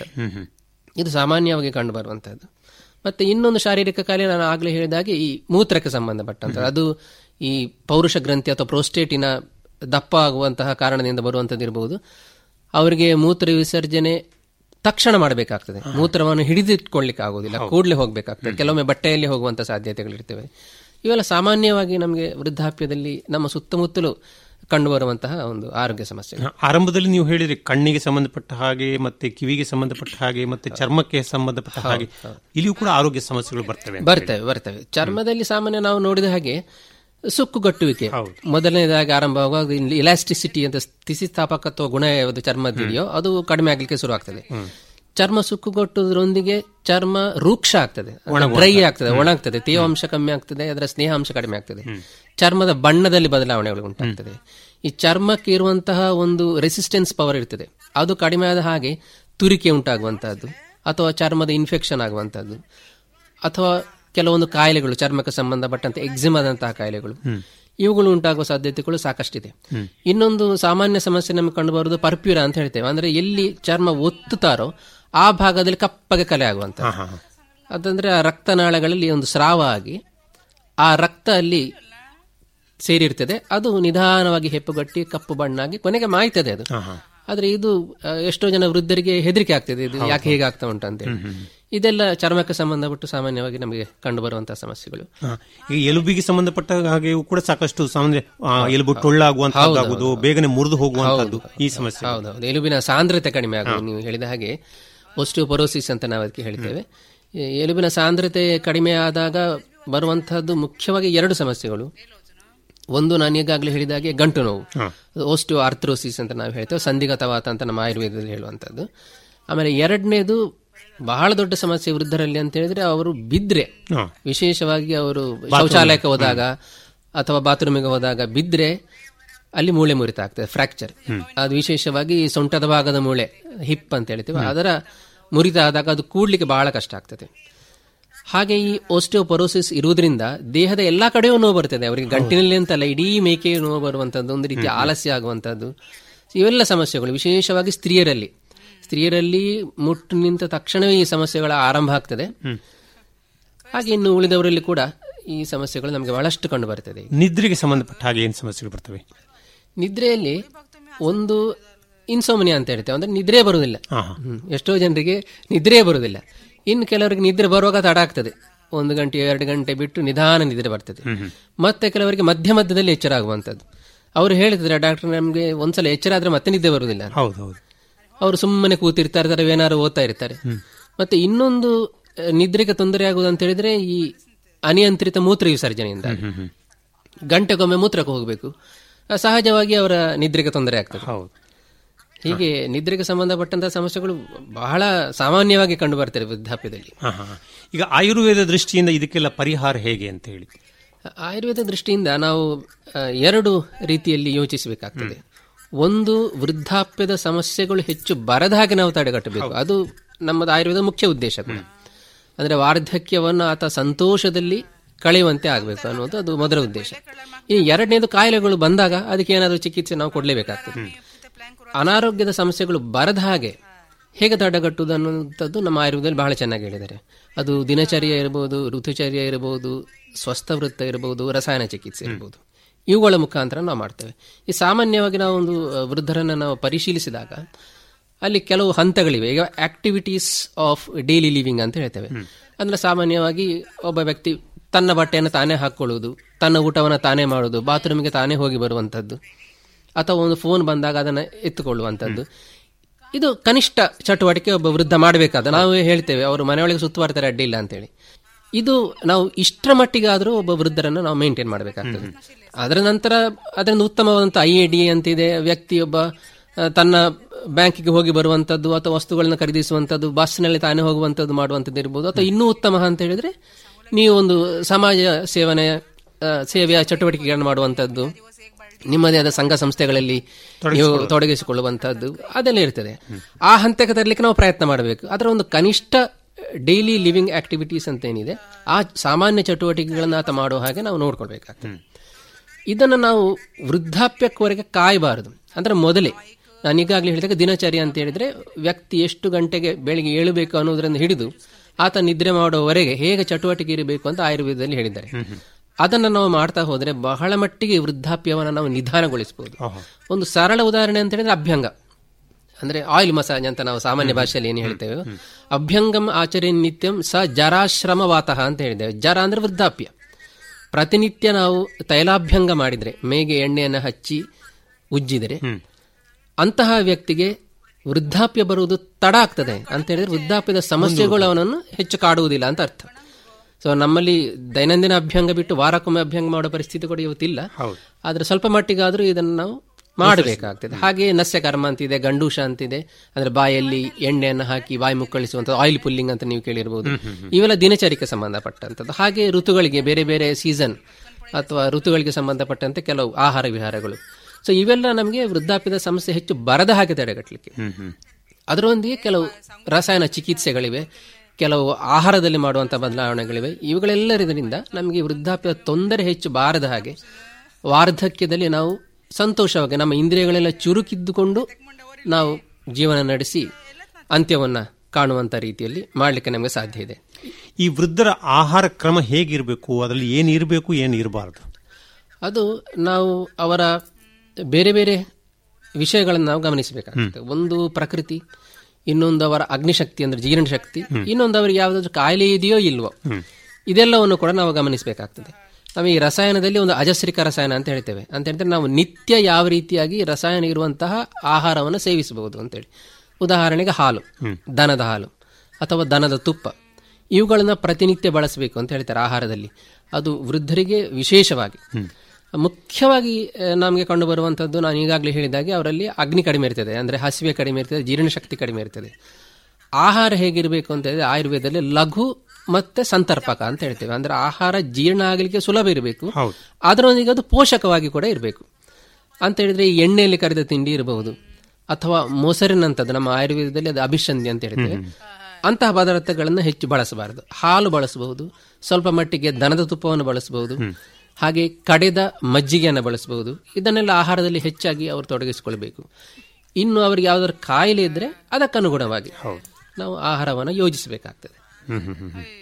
ಇದು ಸಾಮಾನ್ಯವಾಗಿ ಕಂಡು ಬರುವಂತಹದ್ದು ಮತ್ತೆ ಇನ್ನೊಂದು ಶಾರೀರಿಕ ಕಾಯಿಲೆ ನಾನು ಆಗ್ಲೇ ಹೇಳಿದಾಗೆ ಈ ಮೂತ್ರಕ್ಕೆ ಸಂಬಂಧಪಟ್ಟಂತ ಅದು ಈ ಪೌರುಷ ಗ್ರಂಥಿ ಅಥವಾ ಪ್ರೋಸ್ಟೇಟಿನ ದಪ್ಪ ಆಗುವಂತಹ ಕಾರಣದಿಂದ ಬರುವಂತದ್ದು ಇರಬಹುದು ಅವರಿಗೆ ಮೂತ್ರ ವಿಸರ್ಜನೆ ತಕ್ಷಣ ಮಾಡಬೇಕಾಗ್ತದೆ ಮೂತ್ರವನ್ನು ಹಿಡಿದಿಟ್ಕೊಳ್ಳಿಕ್ಕೆ ಆಗೋದಿಲ್ಲ ಕೂಡಲೇ ಹೋಗಬೇಕಾಗ್ತದೆ ಕೆಲವೊಮ್ಮೆ ಬಟ್ಟೆಯಲ್ಲಿ ಹೋಗುವಂತ ಸಾಧ್ಯತೆಗಳಿರ್ತವೆ ಇವೆಲ್ಲ ಸಾಮಾನ್ಯವಾಗಿ ನಮಗೆ ವೃದ್ಧಾಪ್ಯದಲ್ಲಿ ನಮ್ಮ ಸುತ್ತಮುತ್ತಲು ಕಂಡುಬರುವಂತಹ ಒಂದು ಆರೋಗ್ಯ ಸಮಸ್ಯೆ ಆರಂಭದಲ್ಲಿ ನೀವು ಹೇಳಿದ್ರಿ ಕಣ್ಣಿಗೆ ಸಂಬಂಧಪಟ್ಟ ಹಾಗೆ ಮತ್ತೆ ಕಿವಿಗೆ ಸಂಬಂಧಪಟ್ಟ ಹಾಗೆ ಮತ್ತೆ ಚರ್ಮಕ್ಕೆ ಸಂಬಂಧಪಟ್ಟ ಹಾಗೆ ಇಲ್ಲಿಯೂ ಕೂಡ ಆರೋಗ್ಯ ಸಮಸ್ಯೆಗಳು ಬರ್ತವೆ ಅಂತ ಬರ್ತವೆ ಬರ್ತವೆ ಚರ್ಮದಲ್ಲಿ ಸಾಮಾನ್ಯ ನಾವು ನೋಡಿದ ಹಾಗೆ ಸುಕ್ಕುಗಟ್ಟುವಿಕೆ ಮೊದಲನೇದಾಗಿ ಆರಂಭವಾಗುವಾಗ ಇಲಾಸ್ಟಿಸಿಟಿ ಅಂತ ಸ್ಥಿತಿಸ್ಥಾಪಕತ್ವ ಗುಣ ಯಾವುದು ಚರ್ಮದಿದೆಯೋ ಅದು ಕಡಿಮೆ ಆಗ್ಲಿಕ್ಕೆ ಶುರು ಆಗ್ತದೆ ಚರ್ಮ ಸುಕ್ಕುಗಟ್ಟುವುದರೊಂದಿಗೆ ಚರ್ಮ ರೂಕ್ಷ ಆಗ್ತದೆ ಡ್ರೈ ಆಗ್ತದೆ ಒಣಗ್ತದೆ ತೇವಾಂಶ ಕಮ್ಮಿ ಆಗ್ತದೆ ಅದರ ಸ್ನೇಹಾಂಶ ಕಡಿಮೆ ಆಗ್ತದೆ ಚರ್ಮದ ಬಣ್ಣದಲ್ಲಿ ಬದಲಾವಣೆಗಳು ಉಂಟಾಗ್ತದೆ ಈ ಚರ್ಮಕ್ಕೆ ಇರುವಂತಹ ಒಂದು ರೆಸಿಸ್ಟೆನ್ಸ್ ಪವರ್ ಇರ್ತದೆ ಅದು ಕಡಿಮೆ ಆದ ಹಾಗೆ ತುರಿಕೆ ಉಂಟಾಗುವಂತಹದ್ದು ಅಥವಾ ಚರ್ಮದ ಇನ್ಫೆಕ್ಷನ್ ಆಗುವಂತಹದ್ದು ಅಥವಾ ಕೆಲವೊಂದು ಕಾಯಿಲೆಗಳು ಚರ್ಮಕ್ಕೆ ಸಂಬಂಧಪಟ್ಟಂತೆ ಎಕ್ಸಿಮಾದಂತಹ ಕಾಯಿಲೆಗಳು ಇವುಗಳು ಉಂಟಾಗುವ ಸಾಧ್ಯತೆಗಳು ಸಾಕಷ್ಟಿದೆ ಇನ್ನೊಂದು ಸಾಮಾನ್ಯ ಸಮಸ್ಯೆ ನಮಗೆ ಕಂಡು ಬರುವುದು ಪರ್ಪ್ಯೂರ ಅಂತ ಹೇಳ್ತೇವೆ ಅಂದ್ರೆ ಎಲ್ಲಿ ಚರ್ಮ ಒತ್ತುತ್ತಾರೋ ಆ ಭಾಗದಲ್ಲಿ ಕಪ್ಪಗೆ ಕಲೆ ಆಗುವಂತ ಅದಂದ್ರೆ ಆ ರಕ್ತನಾಳಗಳಲ್ಲಿ ಒಂದು ಸ್ರಾವ ಆಗಿ ಆ ರಕ್ತ ಅಲ್ಲಿ ಸೇರಿರ್ತದೆ ಅದು ನಿಧಾನವಾಗಿ ಹೆಪ್ಪುಗಟ್ಟಿ ಕಪ್ಪು ಬಣ್ಣಾಗಿ ಕೊನೆಗೆ ಮಾಯ್ತದೆ ಅದು ಆದ್ರೆ ಇದು ಆ, ಎಷ್ಟೋ ಜನ ವೃದ್ಧರಿಗೆ ಹೆದರಿಕೆ ಆಗ್ತದೆ ಇದು ಯಾಕೆ ಹೇಗೆ ಆಗ್ತಾ ಉಂಟು ಅಂತೇಳಿ ಇದೆಲ್ಲ ಚರ್ಮಕ್ಕೆ ಸಂಬಂಧಪಟ್ಟು ಸಾಮಾನ್ಯವಾಗಿ ನಮಗೆ ಕಂಡು ಬರುವಂತಹ ಸಮಸ್ಯೆಗಳು ಹಾ. ಈಗ ಎಲುಬಿಗೆ ಸಂಬಂಧಪಟ್ಟ ಹಾಗೆಯೂ ಕೂಡ ಸಾಕಷ್ಟು ಸಾಮಾನ್ಯ ಆ, ಎಲುಬು ಟೊಳ್ಳಾಗುವಂತಹದ್ದಾಗುವುದು ಬೇಗನೆ ಮುರಿದು ಹೋಗುವಂತಹದ್ದು ಈ ಸಮಸ್ಯೆ ಹೌದೌದು ಎಲುಬಿನ ಸಾಂದ್ರತೆ ಕಡಿಮೆ ಆಗುವುದು ನೀವು ಹೇಳಿದ ಹಾಗೆ ಒಸ್ಟಿಯೋಪೊರೋಸಿಸ್ ಅಂತ ನಾವು ಅದಕ್ಕೆ ಹೇಳ್ತೇವೆ ಈ ಎಲುಬಿನ ಸಾಂದ್ರತೆ ಕಡಿಮೆ ಆದಾಗ ಬರುವಂತಹದ್ದು ಮುಖ್ಯವಾಗಿ ಎರಡು ಸಮಸ್ಯೆಗಳು ಒಂದು ನಾನು ಈಗಾಗಲೇ ಹೇಳಿದ ಹಾಗೆ ಗಂಟು ನೋವು ಓಸ್ಟಿಯೋ ಆರ್ಥ್ರೋಸಿಸ್ ಅಂತ ನಾವು ಹೇಳ್ತೇವೆ ಸಂಧಿಗತವಾತ ಅಂತ ನಮ್ಮ ಆಯುರ್ವೇದದಲ್ಲಿ ಹೇಳುವಂಥದ್ದು ಆಮೇಲೆ ಎರಡನೇದು ಬಹಳ ದೊಡ್ಡ ಸಮಸ್ಯೆ ವೃದ್ಧರಲ್ಲಿ ಅಂತ ಹೇಳಿದ್ರೆ ಅವರು ಬಿದ್ರೆ ಹಾ. ವಿಶೇಷವಾಗಿ ಅವರು ಶೌಚಾಲಯಕ್ಕೆ ಹೋದಾಗ ಅಥವಾ ಬಾತ್ರೂಮಿಗೆ ಹೋದಾಗ ಬಿದ್ರೆ ಅಲ್ಲಿ ಮೂಳೆ ಮುರಿತ ಆಗ್ತದೆ ಫ್ರಾಕ್ಚರ್ ಅದು ವಿಶೇಷವಾಗಿ ಸೊಂಟದ ಭಾಗದ ಮೂಳೆ ಹಿಪ್ ಅಂತ ಹೇಳ್ತೀವಿ ಅದರ ಮುರಿತ ಆದಾಗ ಅದು ಕೂಡ್ಲಿಕ್ಕೆ ಬಹಳ ಕಷ್ಟ ಆಗ್ತದೆ ಹಾಗೆ ಈ ಓಸ್ಟಿಯೋಪೊರೋಸಿಸ್ ಇರುವುದರಿಂದ ದೇಹದ ಎಲ್ಲಾ ಕಡೆಯೂ ನೋವು ಬರ್ತದೆ ಅವರಿಗೆ ಗಂಟಿನಲ್ಲಿ ಅಂತಲ್ಲ ಇಡೀ ಮೇಕೆ ನೋವು ಬರುವಂತದ್ದು ಒಂದು ರೀತಿ ಆಲಸ್ಯ ಆಗುವಂತದ್ದು ಇವೆಲ್ಲ ಸಮಸ್ಯೆಗಳು ವಿಶೇಷವಾಗಿ ಸ್ತ್ರೀಯರಲ್ಲಿ ಸ್ತ್ರೀಯರಲ್ಲಿ ಮುಟ್ಟು ನಿಂತ ತಕ್ಷಣವೇ ಈ ಸಮಸ್ಯೆಗಳ ಆರಂಭ ಆಗ್ತದೆ ಹಾಗೆ ಇನ್ನು ಉಳಿದವರಲ್ಲಿ ಕೂಡ ಈ ಸಮಸ್ಯೆಗಳು ನಮಗೆ ಬಹಳಷ್ಟು ಕಂಡು ಬರ್ತದೆ ನಿದ್ರೆಗೆ ಸಂಬಂಧಪಟ್ಟ ಹಾಗೆ ಏನು ಸಮಸ್ಯೆಗಳು ಬರ್ತವೆ ನಿದ್ರೆಯಲ್ಲಿ ಒಂದು ಇನ್ಸೋಮನಿಯಾ ಅಂತ ಹೇಳ್ತೇವೆ ಅಂದ್ರೆ ನಿದ್ರೆ ಬರುವುದಿಲ್ಲ ಹ್ಮ್. ಎಷ್ಟೋ ಜನರಿಗೆ ನಿದ್ರೆ ಬರುವುದಿಲ್ಲ ಇನ್ನು ಕೆಲವರಿಗೆ ನಿದ್ರೆ ಬರುವಾಗ ತಡ ಆಗ್ತದೆ ಒಂದು ಗಂಟೆ ಎರಡು ಗಂಟೆ ಬಿಟ್ಟು ನಿಧಾನ ನಿದ್ರೆ ಬರ್ತದೆ ಮತ್ತೆ ಕೆಲವರಿಗೆ ಮಧ್ಯ ಮಧ್ಯದಲ್ಲಿ ಎಚ್ಚರ ಆಗುವಂತದ್ದು ಅವರು ಹೇಳ್ತಿದ್ರೆ ಡಾಕ್ಟರ್ ನಮಗೆ ಒಂದ್ಸಲ ಎಚ್ಚರ ಆದ್ರೆ ಮತ್ತೆ ನಿದ್ದೆ ಬರುವುದಿಲ್ಲ ಅಂತ. ಹೌದು ಹೌದು ಅವರು ಸುಮ್ಮನೆ ಕೂತಿರ್ತಾರೆ ಅಥವಾ ಏನಾದ್ರು ಓದ್ತಾ ಇರ್ತಾರೆ ಮತ್ತೆ ಇನ್ನೊಂದು ಆ, ನಿದ್ರೆಗೆ ತೊಂದರೆ ಆಗುವುದು ಅಂತ ಹೇಳಿದ್ರೆ ಈ ಅನಿಯಂತ್ರಿತ ಮೂತ್ರ ವಿಸರ್ಜನೆಯಿಂದ ಗಂಟೆಗೊಮ್ಮೆ ಮೂತ್ರಕ್ಕೆ ಹೋಗಬೇಕು ಆ, ಸಹಜವಾಗಿ ಅವರ ನಿದ್ರೆಗೆ ತೊಂದರೆ ಆಗ್ತದೆ ಹೌದು ಹೀಗೆ ನಿದ್ರೆಗೆ ಸಂಬಂಧಪಟ್ಟಂತಹ ಸಮಸ್ಯೆಗಳು ಬಹಳ ಸಾಮಾನ್ಯವಾಗಿ ಕಂಡು ಬರ್ತದೆ ವೃದ್ಧಾಪ್ಯದಲ್ಲಿ ಹಾ, ಹಾ, ಹಾ. ಈಗ ಆಯುರ್ವೇದ ದೃಷ್ಟಿಯಿಂದ ಇದಕ್ಕೆಲ್ಲ ಪರಿಹಾರ ಹೇಗೆ ಅಂತ ಹೇಳಿ ಆಯುರ್ವೇದ ದೃಷ್ಟಿಯಿಂದ ನಾವು ಆ, ಎರಡು ರೀತಿಯಲ್ಲಿ ಯೋಚಿಸಬೇಕಾಗ್ತದೆ ಒಂದು ವೃದ್ಧಾಪ್ಯದ ಸಮಸ್ಯೆಗಳು ಹೆಚ್ಚು ಬರದ ಹಾಗೆ ನಾವು ತಡೆಗಟ್ಟಬೇಕು ಅದು ನಮ್ಮದು ಆಯುರ್ವೇದ ಮುಖ್ಯ ಉದ್ದೇಶ ಕೂಡ ಅಂದ್ರೆ ವಾರ್ಧಕ್ಯವನ್ನು ಆತ ಸಂತೋಷದಲ್ಲಿ ಕಳೆಯುವಂತೆ ಆಗಬೇಕು ಅನ್ನೋದು ಅದು ಮೊದಲ ಉದ್ದೇಶ ಈ ಎರಡನೇದು ಕಾಯಿಲೆಗಳು ಬಂದಾಗ ಅದಕ್ಕೆ ಏನಾದರೂ ಚಿಕಿತ್ಸೆ ನಾವು ಕೊಡಲೇಬೇಕಾಗ್ತದೆ ಅನಾರೋಗ್ಯದ ಸಮಸ್ಯೆಗಳು ಬರದ ಹಾಗೆ ಹೇಗೆ ತಡೆಗಟ್ಟುವುದು ಅನ್ನುವಂಥದ್ದು ನಮ್ಮ ಆಯುರ್ವೇದದಲ್ಲಿ ಬಹಳ ಚೆನ್ನಾಗಿ ಹೇಳಿದ್ದಾರೆ ಅದು ದಿನಚರ್ಯ ಇರಬಹುದು ಋತುಚರ್ಯ ಇರಬಹುದು ಸ್ವಸ್ಥ ವೃತ್ತ ಇರಬಹುದು ರಸಾಯನ ಚಿಕಿತ್ಸೆ ಇರಬಹುದು ಇವುಗಳ ಮುಖಾಂತರ ನಾವು ಮಾಡ್ತೇವೆ ಈ ಸಾಮಾನ್ಯವಾಗಿ ನಾವು ಒಂದು ಆ, ವೃದ್ಧರನ್ನ ನಾವು ಪರಿಶೀಲಿಸಿದಾಗ ಅಲ್ಲಿ ಕೆಲವು ಹಂತಗಳಿವೆ ಈಗ ಆಕ್ಟಿವಿಟೀಸ್ ಆಫ್ ಡೈಲಿ ಲಿವಿಂಗ್ ಅಂತ ಹೇಳ್ತೇವೆ ಅಂದ್ರೆ ಸಾಮಾನ್ಯವಾಗಿ ಒಬ್ಬ ವ್ಯಕ್ತಿ ತನ್ನ ಬಟ್ಟೆಯನ್ನು ತಾನೇ ಹಾಕೊಳ್ಳುವುದು ತನ್ನ ಊಟವನ್ನು ತಾನೇ ಮಾಡುವುದು ಬಾತ್ರೂಮಿಗೆ ತಾನೇ ಹೋಗಿ ಬರುವಂತದ್ದು ಅಥವಾ ಒಂದು ಫೋನ್ ಬಂದಾಗ ಅದನ್ನು ಎತ್ತುಕೊಳ್ಳುವಂಥದ್ದು ಇದು ಕನಿಷ್ಠ ಚಟುವಟಿಕೆ ಒಬ್ಬ ವೃದ್ಧ ಮಾಡಬೇಕಾದ ನಾವು ಹೇಳ್ತೇವೆ ಅವರು ಮನೆಯೊಳಗೆ ಸುತ್ತುವರ್ತಾರೆ ಅಡ್ಡಿಲ್ಲ ಅಂತೇಳಿ ಇದು ನಾವು ಇಷ್ಟರ ಮಟ್ಟಿಗೆ ಆದರೂ ಒಬ್ಬ ವೃದ್ಧರನ್ನು ನಾವು ಮೇಂಟೈನ್ ಮಾಡಬೇಕಾಗ್ತದೆ ಅದರ ನಂತರ ಅದರಿಂದ ಉತ್ತಮವಾದಂಥ ಐ ಎ ಡಿ ಅಂತಿದೆ ವ್ಯಕ್ತಿಯೊಬ್ಬ ಆ, ತನ್ನ ಬ್ಯಾಂಕಿಗೆ ಹೋಗಿ ಬರುವಂತದ್ದು ಅಥವಾ ವಸ್ತುಗಳನ್ನ ಖರೀದಿಸುವಂತದ್ದು ಬಸ್ನಲ್ಲಿ ತಾನೇ ಹೋಗುವಂತದ್ದು ಮಾಡುವಂತದ್ದು ಇರ್ಬೋದು ಅಥವಾ ಇನ್ನೂ ಉತ್ತಮ ಅಂತ ಹೇಳಿದ್ರೆ ನೀವು ಒಂದು ಸಮಾಜ ಸೇವನೆ ಆ, ಸೇವೆಯ ಚಟುವಟಿಕೆಗಳನ್ನು ಮಾಡುವಂತದ್ದು ನಿಮ್ಮದೇ ಆದ ಸಂಘ ಸಂಸ್ಥೆಗಳಲ್ಲಿ ನೀವು ತೊಡಗಿಸಿಕೊಳ್ಳುವಂತದ್ದು ಅದೆಲ್ಲ ಇರ್ತದೆ ಆ ಹಂತಕ್ಕೆ ತರಲಿಕ್ಕೆ ನಾವು ಪ್ರಯತ್ನ ಮಾಡಬೇಕು ಅದರ ಒಂದು ಕನಿಷ್ಠ ಡೈಲಿ ಲಿವಿಂಗ್ ಆಕ್ಟಿವಿಟೀಸ್ ಅಂತ ಏನಿದೆ ಆ ಸಾಮಾನ್ಯ ಚಟುವಟಿಕೆಗಳನ್ನು ಆತ ಮಾಡುವ ಹಾಗೆ ನಾವು ನೋಡ್ಕೊಳ್ಬೇಕಾಗ್ತದೆ ಇದನ್ನು ನಾವು ವೃದ್ಧಾಪ್ಯಕ್ವರೆಗೆ ಕಾಯಬಾರದು ಅಂದ್ರೆ ಮೊದಲೇ ನಾನು ಈಗಾಗಲೇ ಹೇಳಿದಾಗ ದಿನಚರ್ಯ ಅಂತ ಹೇಳಿದ್ರೆ ವ್ಯಕ್ತಿ ಎಷ್ಟು ಗಂಟೆಗೆ ಬೆಳಿಗ್ಗೆ ಏಳಬೇಕು ಅನ್ನೋದರಿಂದ ಹಿಡಿದು ಆತ ನಿದ್ರೆ ಮಾಡುವವರೆಗೆ ಹೇಗೆ ಚಟುವಟಿಕೆ ಇರಬೇಕು ಅಂತ ಆಯುರ್ವೇದದಲ್ಲಿ ಹೇಳಿದ್ದಾರೆ ಅದನ್ನು ನಾವು ಮಾಡ್ತಾ ಹೋದ್ರೆ ಬಹಳ ಮಟ್ಟಿಗೆ ವೃದ್ಧಾಪ್ಯವನ್ನು ನಾವು ನಿಧಾನಗೊಳಿಸಬಹುದು ಒಂದು ಸರಳ ಉದಾಹರಣೆ ಅಂತ ಹೇಳಿದ್ರೆ ಅಭ್ಯಂಗ ಅಂದ್ರೆ ಆಯಿಲ್ ಮಸಾಜ್ ಅಂತ ನಾವು ಸಾಮಾನ್ಯ ಭಾಷೆಯಲ್ಲಿ ಏನು ಹೇಳ್ತೇವೆ ಅಭ್ಯಂಗಂ ಆಚರ್ಯ ನಿತ್ಯಂ ಸ ಜರಾಶ್ರಮವಾತಃ ಅಂತ ಹೇಳಿದ್ದೇವೆ ಜರ ಅಂದ್ರೆ ವೃದ್ಧಾಪ್ಯ ಪ್ರತಿನಿತ್ಯ ನಾವು ತೈಲಾಭ್ಯಂಗ ಮಾಡಿದ್ರೆ ಮೇಗೆ ಎಣ್ಣೆಯನ್ನು ಹಚ್ಚಿ ಉಜ್ಜಿದರೆ ಅಂತಹ ವ್ಯಕ್ತಿಗೆ ವೃದ್ಧಾಪ್ಯ ಬರುವುದು ತಡ ಆಗ್ತದೆ ಅಂತ ಹೇಳಿದ್ರೆ ವೃದ್ಧಾಪ್ಯದ ಸಮಸ್ಯೆಗಳು ಅವನನ್ನು ಹೆಚ್ಚು ಕಾಡುವುದಿಲ್ಲ ಅಂತ ಅರ್ಥ ಸೊ ನಮ್ಮಲ್ಲಿ ದೈನಂದಿನ ಅಭ್ಯಂಗ ಬಿಟ್ಟು ವಾರಕ್ಕೊಮ್ಮೆ ಅಭ್ಯಂಗ ಮಾಡೋ ಪರಿಸ್ಥಿತಿ ಕೂಡ ಇವತ್ತಿಲ್ಲ ಆದ್ರೆ ಸ್ವಲ್ಪ ಮಟ್ಟಿಗಾದ್ರೂ ಇದನ್ನು ನಾವು ಮಾಡಬೇಕಾಗ್ತದೆ ಹಾಗೆ ನಸ್ಯ ಕರ್ಮ ಅಂತಿದೆ ಗಂಡೂಷ ಅಂತಿದೆ ಅಂದ್ರೆ ಬಾಯಲ್ಲಿ ಎಣ್ಣೆಯನ್ನು ಹಾಕಿ ಬಾಯಿ ಮುಕ್ಕಳಿಸುವಂಥದ್ದು ಆಯಿಲ್ ಪುಲ್ಲಿಂಗ್ ಅಂತ ನೀವು ಕೇಳಿರ್ಬೋದು ಇವೆಲ್ಲ ದಿನಚರಿಗೆ ಸಂಬಂಧಪಟ್ಟಂಥದ್ದು ಹಾಗೆ ಋತುಗಳಿಗೆ ಬೇರೆ ಬೇರೆ ಸೀಸನ್ ಅಥವಾ ಋತುಗಳಿಗೆ ಸಂಬಂಧಪಟ್ಟಂತೆ ಕೆಲವು ಆಹಾರ ವಿಹಾರಗಳು ಸೊ ಇವೆಲ್ಲ ನಮಗೆ ವೃದ್ಧಾಪ್ಯದ ಸಮಸ್ಯೆ ಹೆಚ್ಚು ಬರದ ಹಾಗೆ ತಡೆಗಟ್ಟಲಿಕ್ಕೆ ಅದರೊಂದಿಗೆ ಕೆಲವು ರಸಾಯನ ಚಿಕಿತ್ಸೆಗಳಿವೆ ಕೆಲವು ಆಹಾರದಲ್ಲಿ ಮಾಡುವಂಥ ಬದಲಾವಣೆಗಳಿವೆ ಇವುಗಳೆಲ್ಲರಿಂದ ನಮಗೆ ವೃದ್ಧಾಪ್ಯದ ತೊಂದರೆ ಹೆಚ್ಚು ಬಾರದ ಹಾಗೆ ವಾರ್ಧಕ್ಯದಲ್ಲಿ ನಾವು ಸಂತೋಷವಾಗಿ ನಮ್ಮ ಇಂದ್ರಿಯಗಳೆಲ್ಲ ಚುರುಕಿದ್ದುಕೊಂಡು ನಾವು ಜೀವನ ನಡೆಸಿ ಅಂತ್ಯವನ್ನ ಕಾಣುವಂತ ರೀತಿಯಲ್ಲಿ ಮಾಡಲಿಕ್ಕೆ ನಮಗೆ ಸಾಧ್ಯ ಇದೆ ಈ ವೃದ್ಧರ ಆಹಾರ ಕ್ರಮ ಹೇಗಿರಬೇಕು ಅದರಲ್ಲಿ ಏನು ಇರಬೇಕು ಏನು ಇರಬಾರದು ಅದು ನಾವು ಅವರ ಬೇರೆ ಬೇರೆ ವಿಷಯಗಳನ್ನು ನಾವು ಗಮನಿಸಬೇಕಾಗ್ತದೆ ಒಂದು ಪ್ರಕೃತಿ ಇನ್ನೊಂದು ಅವರ ಅಗ್ನಿಶಕ್ತಿ ಅಂದ್ರೆ ಜೀರ್ಣಶಕ್ತಿ ಇನ್ನೊಂದು ಅವರಿಗೆ ಯಾವುದಾದ್ರೂ ಕಾಯಿಲೆ ಇದೆಯೋ ಇಲ್ವೋ ಇದೆಲ್ಲವನ್ನು ಕೂಡ ನಾವು ಗಮನಿಸಬೇಕಾಗ್ತದೆ ನಾವು ಈ ರಸಾಯನದಲ್ಲಿ ಒಂದು ಅಜಸ್ರಿಕ ರಸಾಯನ ಅಂತ ಹೇಳ್ತೇವೆ ಅಂತ ಹೇಳಿದ್ರೆ ನಾವು ನಿತ್ಯ ಯಾವ ರೀತಿಯಾಗಿ ರಸಾಯನ ಇರುವಂತಹ ಆಹಾರವನ್ನು ಸೇವಿಸಬಹುದು ಅಂತೇಳಿ ಉದಾಹರಣೆಗೆ ಹಾಲು ದನದ ಹಾಲು ಅಥವಾ ದನದ ತುಪ್ಪ ಇವುಗಳನ್ನ ಪ್ರತಿನಿತ್ಯ ಬಳಸಬೇಕು ಅಂತ ಹೇಳ್ತಾರೆ ಆಹಾರದಲ್ಲಿ ಅದು ವೃದ್ಧರಿಗೆ ವಿಶೇಷವಾಗಿ ಮುಖ್ಯವಾಗಿ ಆ, ನಮಗೆ ಕಂಡು ಬರುವಂತದ್ದು ನಾನು ಈಗಾಗಲೇ ಹೇಳಿದಾಗೆ ಅವರಲ್ಲಿ ಅಗ್ನಿ ಕಡಿಮೆ ಇರ್ತದೆ ಅಂದ್ರೆ ಹಸಿವೆ ಕಡಿಮೆ ಇರ್ತದೆ ಜೀರ್ಣಶಕ್ತಿ ಕಡಿಮೆ ಇರ್ತದೆ ಆಹಾರ ಹೇಗಿರಬೇಕು ಅಂತ ಹೇಳಿದ್ರೆ ಆಯುರ್ವೇದದಲ್ಲಿ ಲಘು ಮತ್ತೆ ಸಂತರ್ಪಕ ಅಂತ ಹೇಳ್ತೇವೆ ಅಂದ್ರೆ ಆಹಾರ ಜೀರ್ಣ ಆಗಲಿಕ್ಕೆ ಸುಲಭ ಇರಬೇಕು ಅದರೊಂದಿಗೆ ಅದು ಪೋಷಕವಾಗಿ ಕೂಡ ಇರಬೇಕು ಅಂತ ಹೇಳಿದ್ರೆ ಈ ಎಣ್ಣೆಯಲ್ಲಿ ಕರಿದ ತಿಂಡಿ ಇರಬಹುದು ಅಥವಾ ಮೊಸರಿನಂಥದ್ದು ನಮ್ಮ ಆಯುರ್ವೇದದಲ್ಲಿ ಅದು ಅಭಿಷಂಧಿ ಅಂತ ಹೇಳ್ತೇವೆ ಅಂತಹ ಪದಾರ್ಥಗಳನ್ನು ಹೆಚ್ಚು ಬಳಸಬಾರದು ಹಾಲು ಬಳಸಬಹುದು ಸ್ವಲ್ಪ ಮಟ್ಟಿಗೆ ದನದ ತುಪ್ಪವನ್ನು ಬಳಸಬಹುದು ಹಾಗೆ ಕಡೆದ ಮಜ್ಜಿಗೆಯನ್ನು ಬಳಸಬಹುದು ಇದನ್ನೆಲ್ಲ ಆಹಾರದಲ್ಲಿ ಹೆಚ್ಚಾಗಿ ಅವರು ತೊಡಗಿಸಿಕೊಳ್ಬೇಕು ಇನ್ನು ಅವರಿಗೆ ಯಾವ್ದಾದ್ರು ಕಾಯಿಲೆ ಇದ್ರೆ ಅದಕ್ಕನುಗುಣವಾಗಿ ನಾವು ಆಹಾರವನ್ನು ಯೋಜಿಸಬೇಕಾಗ್ತದೆ ಹ್ಮ್, ಹ್ಮ್, ಹ್ಮ್, ಹ್ಮ್.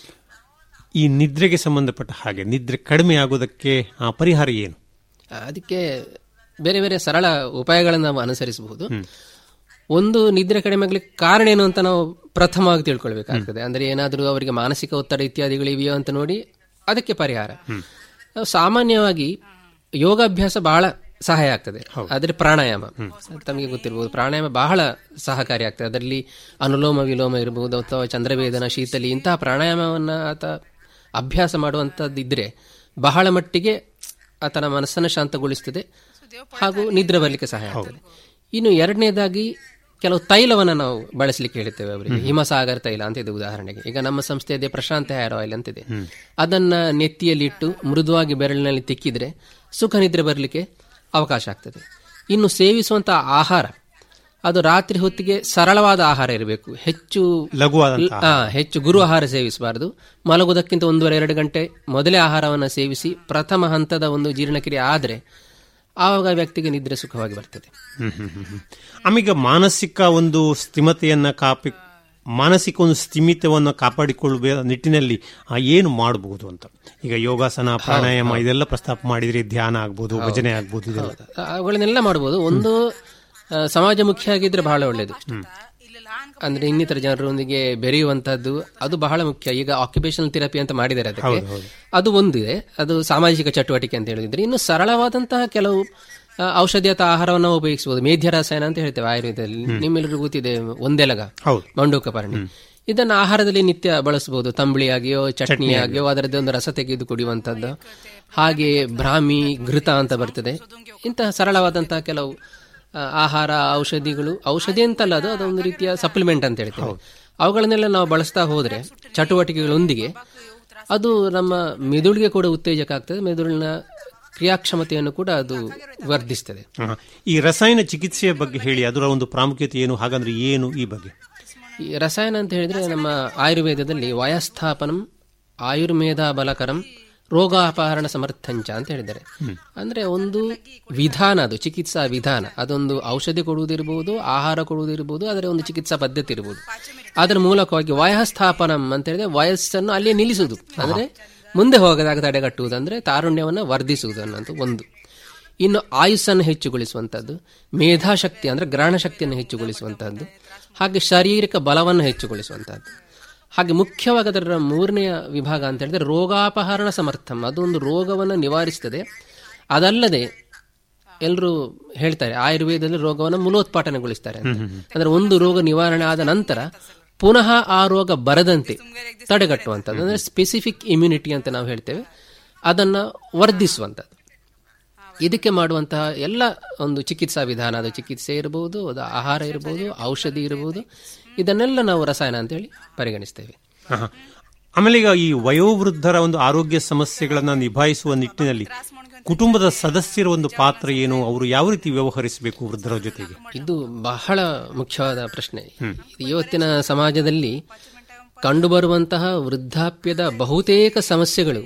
ಈ ನಿದ್ರೆಗೆ ಸಂಬಂಧಪಟ್ಟ ಹಾಗೆ ನಿದ್ರೆ ಕಡಿಮೆ ಆಗೋದಕ್ಕೆ ಆ ಪರಿಹಾರ ಏನು ಅದಕ್ಕೆ ಬೇರೆ ಬೇರೆ ಸರಳ ಉಪಾಯಗಳನ್ನು ನಾವು ಅನುಸರಿಸಬಹುದು ಒಂದು ನಿದ್ರೆ ಕಡಿಮೆ ಆಗ್ಲಿಕ್ಕೆ ಕಾರಣ ಏನು ಅಂತ ನಾವು ಪ್ರಥಮವಾಗಿ ತಿಳ್ಕೊಳ್ಬೇಕಾಗ್ತದೆ ಅಂದ್ರೆ ಏನಾದರೂ ಅವರಿಗೆ ಮಾನಸಿಕ ಒತ್ತಡ ಇತ್ಯಾದಿಗಳು ಇವೆಯೋ ಅಂತ ನೋಡಿ ಅದಕ್ಕೆ ಪರಿಹಾರ ನಾವು ಸಾಮಾನ್ಯವಾಗಿ ಯೋಗಾಭ್ಯಾಸ ಬಹಳ ಸಹಾಯ ಆಗ್ತದೆ ಆದ್ರೆ ಪ್ರಾಣಾಯಾಮ ತಮಗೆ ಗೊತ್ತಿರಬಹುದು ಪ್ರಾಣಾಯಾಮ ಬಹಳ ಸಹಕಾರಿ ಆಗ್ತದೆ ಅದರಲ್ಲಿ ಅನುಲೋಮ ವಿಲೋಮ ಇರಬಹುದು ಅಥವಾ ಚಂದ್ರವೇದನ ಶೀತಲಿ ಇಂತಹ ಪ್ರಾಣಾಯಾಮವನ್ನ ಆತ ಅಭ್ಯಾಸ ಮಾಡುವಂತದ್ದಿದ್ರೆ ಬಹಳ ಮಟ್ಟಿಗೆ ಆತನ ಮನಸ್ಸನ್ನು ಶಾಂತಗೊಳಿಸ್ತದೆ ಹಾಗೂ ನಿದ್ರೆ ಬರಲಿಕ್ಕೆ ಸಹಾಯ ಆಗ್ತದೆ ಇನ್ನು ಎರಡನೇದಾಗಿ ಕೆಲವು ತೈಲವನ್ನು ನಾವು ಬಳಸಲಿಕ್ಕೆ ಹೇಳ್ತೇವೆ ಅವರಿಗೆ ಹಿಮಸಾಗರ ತೈಲ ಅಂತ ಇದೆ ಉದಾಹರಣೆಗೆ ಈಗ ನಮ್ಮ ಸಂಸ್ಥೆಯದೇ ಪ್ರಶಾಂತ ಹೇರ್ ಆಯಿಲ್ ಅಂತಿದೆ ಅದನ್ನ ನೆತ್ತಿಯಲ್ಲಿಟ್ಟು ಮೃದುವಾಗಿ ಬೆರಳಿನಲ್ಲಿ ತಿಕ್ಕಿದ್ರೆ ಸುಖ ನಿದ್ರೆ ಬರಲಿಕ್ಕೆ ಅವಕಾಶ ಆಗ್ತದೆ ಇನ್ನು ಸೇವಿಸುವಂತಹ ಆಹಾರ ಅದು ರಾತ್ರಿ ಹೊತ್ತಿಗೆ ಸರಳವಾದ ಆಹಾರ ಇರಬೇಕು ಹೆಚ್ಚು ಲಘುವಾದಂತಹ ಆ, ಹೆಚ್ಚು ಗುರು ಆಹಾರ ಸೇವಿಸಬಾರದು ಮಲಗುವುದಕ್ಕಿಂತ ಒಂದೂವರೆ ಎರಡು ಗಂಟೆ ಮೊದಲೇ ಆಹಾರವನ್ನು ಸೇವಿಸಿ ಪ್ರಥಮ ಹಂತದ ಒಂದು ಜೀರ್ಣಕ್ರಿಯೆ ಆದರೆ ಆವಾಗ ವ್ಯಕ್ತಿಗೆ ನಿದ್ರೆ ಸುಖವಾಗಿ ಬರ್ತದೆ ಹ್ಮ್, ಹ್ಮ್, ಹ್ಮ್, ಹ್ಮ್. ಆಮೇಲೆ ಮಾನಸಿಕ ಒಂದು ಸ್ಥಿಮತೆಯನ್ನ ಕಾಪಿ ಮಾನಸಿಕ ಒಂದು ಸ್ಥಿಮಿತವನ್ನು ಕಾಪಾಡಿಕೊಳ್ಳುವ ನಿಟ್ಟಿನಲ್ಲಿ ಆ, ಏನು ಮಾಡಬಹುದು ಅಂತ ಈಗ ಯೋಗಾಸನ ಪ್ರಾಣಾಯಾಮ ಇದೆಲ್ಲ ಪ್ರಸ್ತಾಪ ಮಾಡಿದ್ರೆ ಧ್ಯಾನ ಆಗ್ಬೋದು ಭಜನೆ ಆಗ್ಬೋದು ಇದೆಲ್ಲ ಅವುಗಳನ್ನೆಲ್ಲ ಮಾಡಬಹುದು ಒಂದು ಆ, ಸಮಾಜಮುಖಿಯಾಗಿದ್ರೆ ಬಹಳ ಒಳ್ಳೆಯದು ಅಂದ್ರೆ ಇನ್ನಿತರ ಜನರೊಂದಿಗೆ ಬೆರೆಯುವಂತದ್ದು ಅದು ಬಹಳ ಮುಖ್ಯ ಈಗ ಆಕ್ಯುಪೇಷನಲ್ ಥೆರಪಿ ಅಂತ ಮಾಡಿದ್ದಾರೆ ಅದಕ್ಕೆ ಅದು ಒಂದಿದೆ ಅದು ಸಾಮಾಜಿಕ ಚಟುವಟಿಕೆ ಅಂತ ಹೇಳಿದ್ರೆ ಇನ್ನು ಸರಳವಾದಂತಹ ಕೆಲವು ಆ, ಔಷಧಿ ಅಥವಾ ಆಹಾರವನ್ನು ನಾವು ಉಪಯೋಗಿಸಬಹುದು ಮೇಧ್ಯ ರಸಾಯನ ಅಂತ ಹೇಳ್ತೇವೆ ಆಯುರ್ವೇದದಲ್ಲಿ ನಿಮ್ಮೆಲ್ಲರಿಗೂ ಗೊತ್ತಿದೆ ಒಂದೆಲಗ ಹೌದು. ಮಂಡೂಕಪರ್ಣಿ ಇದನ್ನು ಆಹಾರದಲ್ಲಿ ನಿತ್ಯ ಬಳಸಬಹುದು ತಂಬಳಿಯಾಗಿಯೋ ಚಟ್ನಿಯಾಗಿಯೋ ಅದರದ್ದು ಒಂದು ರಸ ತೆಗೆದು ಕುಡಿಯುವಂತದ್ದು ಹಾಗೆ ಬ್ರಾಹ್ಮಿ ಘೃತ ಅಂತ ಬರ್ತದೆ ಇಂತಹ ಸರಳವಾದಂತಹ ಕೆಲವು ಆ, ಆಹಾರ ಔಷಧಿಗಳು ಔಷಧಿ ಅಂತಲ್ಲ ಅದು ಅದೊಂದು ರೀತಿಯ ಸಪ್ಲಿಮೆಂಟ್ ಅಂತ ಹೇಳ್ತೇವೆ ಅವುಗಳನ್ನೆಲ್ಲ ನಾವು ಬಳಸ್ತಾ ಹೋದ್ರೆ ಚಟುವಟಿಕೆಗಳೊಂದಿಗೆ ಅದು ನಮ್ಮ ಮೆದುಳಿಗೆ ಕೂಡ ಉತ್ತೇಜಕ ಆಗ್ತದೆ ಮೆದುಳಿನ ಕ್ರಿಯಾಕ್ಷಮತೆಯನ್ನು ಕೂಡ ಅದು ವರ್ಧಿಸ್ತದೆ ಹಾ. ಈ ರಸಾಯನ ಚಿಕಿತ್ಸೆಯ ಬಗ್ಗೆ ಹೇಳಿ ಅದರ ಒಂದು ಪ್ರಾಮುಖ್ಯತೆ ಏನು ಹಾಗಂದ್ರೆ ಏನು ಈ ಬಗ್ಗೆ ಈ ರಸಾಯನ ಅಂತ ಹೇಳಿದ್ರೆ ನಮ್ಮ ಆಯುರ್ವೇದದಲ್ಲಿ ವಯಸ್ಥಾಪನಂ ಆಯುರ್ವೇದ ಬಲಕರಂ ರೋಗಾಪಹರಣ ಸಮರ್ಥಂಚ ಅಂತ ಹೇಳಿದ್ದಾರೆ ಅಂದ್ರೆ ಒಂದು ವಿಧಾನ ಅದು ಚಿಕಿತ್ಸಾ ವಿಧಾನ ಅದೊಂದು ಔಷಧಿ ಕೊಡುವುದಿರಬಹುದು ಆಹಾರ ಕೊಡುವುದಿರಬಹುದು ಅದರ ಒಂದು ಚಿಕಿತ್ಸಾ ಪದ್ಧತಿ ಇರಬಹುದು ಅದರ ಮೂಲಕವಾಗಿ ವಯಸ್ಥಾಪನಂ ಅಂತ ಹೇಳಿದ್ರೆ ವಯಸ್ಸನ್ನು ಅಲ್ಲಿಯೇ ನಿಲ್ಲಿಸುವುದು ಅಂದ್ರೆ ಮುಂದೆ ಹೋಗದಾಗ ತಡೆಗಟ್ಟುವುದು ಅಂದ್ರೆ ತಾರುಣ್ಯವನ್ನು ವರ್ಧಿಸುವುದು ಅನ್ನೋದು ಒಂದು ಇನ್ನು ಆಯುಸ್ಸನ್ನು ಹೆಚ್ಚುಗೊಳಿಸುವಂತದ್ದು ಮೇಧಾಶಕ್ತಿ ಅಂದ್ರೆ ಗ್ರಹಣ ಶಕ್ತಿಯನ್ನು ಹೆಚ್ಚುಗೊಳಿಸುವಂತಹದ್ದು ಹಾಗೆ ಶಾರೀರಿಕ ಬಲವನ್ನು ಹೆಚ್ಚುಗೊಳಿಸುವಂತಹದ್ದು ಹಾಗೆ ಮುಖ್ಯವಾಗಿ ಅದರ ಮೂರನೆಯ ವಿಭಾಗ ಅಂತ ಹೇಳಿದ್ರೆ ರೋಗಾಪಹರಣ ಸಮರ್ಥಂ ಅದೊಂದು ರೋಗವನ್ನು ನಿವಾರಿಸ್ತದೆ ಅದಲ್ಲದೆ ಎಲ್ಲರೂ ಹೇಳ್ತಾರೆ ಆಯುರ್ವೇದದಲ್ಲಿ ರೋಗವನ್ನು ಮೂಲೋತ್ಪಾಟನೆಗೊಳಿಸ್ತಾರೆ ಅಂತ. ಅಂದ್ರೆ ಒಂದು ರೋಗ ನಿವಾರಣೆ ಆದ ನಂತರ ಪುನಃ ಆ ರೋಗ ಬರದಂತೆ ತಡೆಗಟ್ಟುವಂಥದ್ದು ಅಂದ್ರೆ ಸ್ಪೆಸಿಫಿಕ್ ಇಮ್ಯುನಿಟಿ ಅಂತ ನಾವು ಹೇಳ್ತೇವೆ ಅದನ್ನ ವರ್ಧಿಸುವಂಥದ್ದು ಇದಕ್ಕೆ ಮಾಡುವಂತಹ ಎಲ್ಲ ಒಂದು ಚಿಕಿತ್ಸಾ ವಿಧಾನ ಅದು ಚಿಕಿತ್ಸೆ ಇರಬಹುದು ಅದು ಆಹಾರ ಇರಬಹುದು ಔಷಧಿ ಇರಬಹುದು ಇದನ್ನೆಲ್ಲ ನಾವು ರಸಾಯನ ಅಂತೇಳಿ ಪರಿಗಣಿಸ್ತೇವೆ ಆಹಾ. ಆಮೇಲೆ ಈಗ ಈ ವಯೋವೃದ್ಧರ ಒಂದು ಆರೋಗ್ಯ ಸಮಸ್ಯೆಗಳನ್ನ ನಿಭಾಯಿಸುವ ನಿಟ್ಟಿನಲ್ಲಿ ಕುಟುಂಬದ ಸದಸ್ಯರ ಒಂದು ಪಾತ್ರ ಏನು ಅವರು ಯಾವ ರೀತಿ ವ್ಯವಹರಿಸಬೇಕು ವೃದ್ಧರ ಜೊತೆಗೆ ಇದು ಬಹಳ ಮುಖ್ಯವಾದ ಪ್ರಶ್ನೆ ಇವತ್ತಿನ ಸಮಾಜದಲ್ಲಿ ಕಂಡುಬರುವಂತಹ ವೃದ್ಧಾಪ್ಯದ ಬಹುತೇಕ ಸಮಸ್ಯೆಗಳು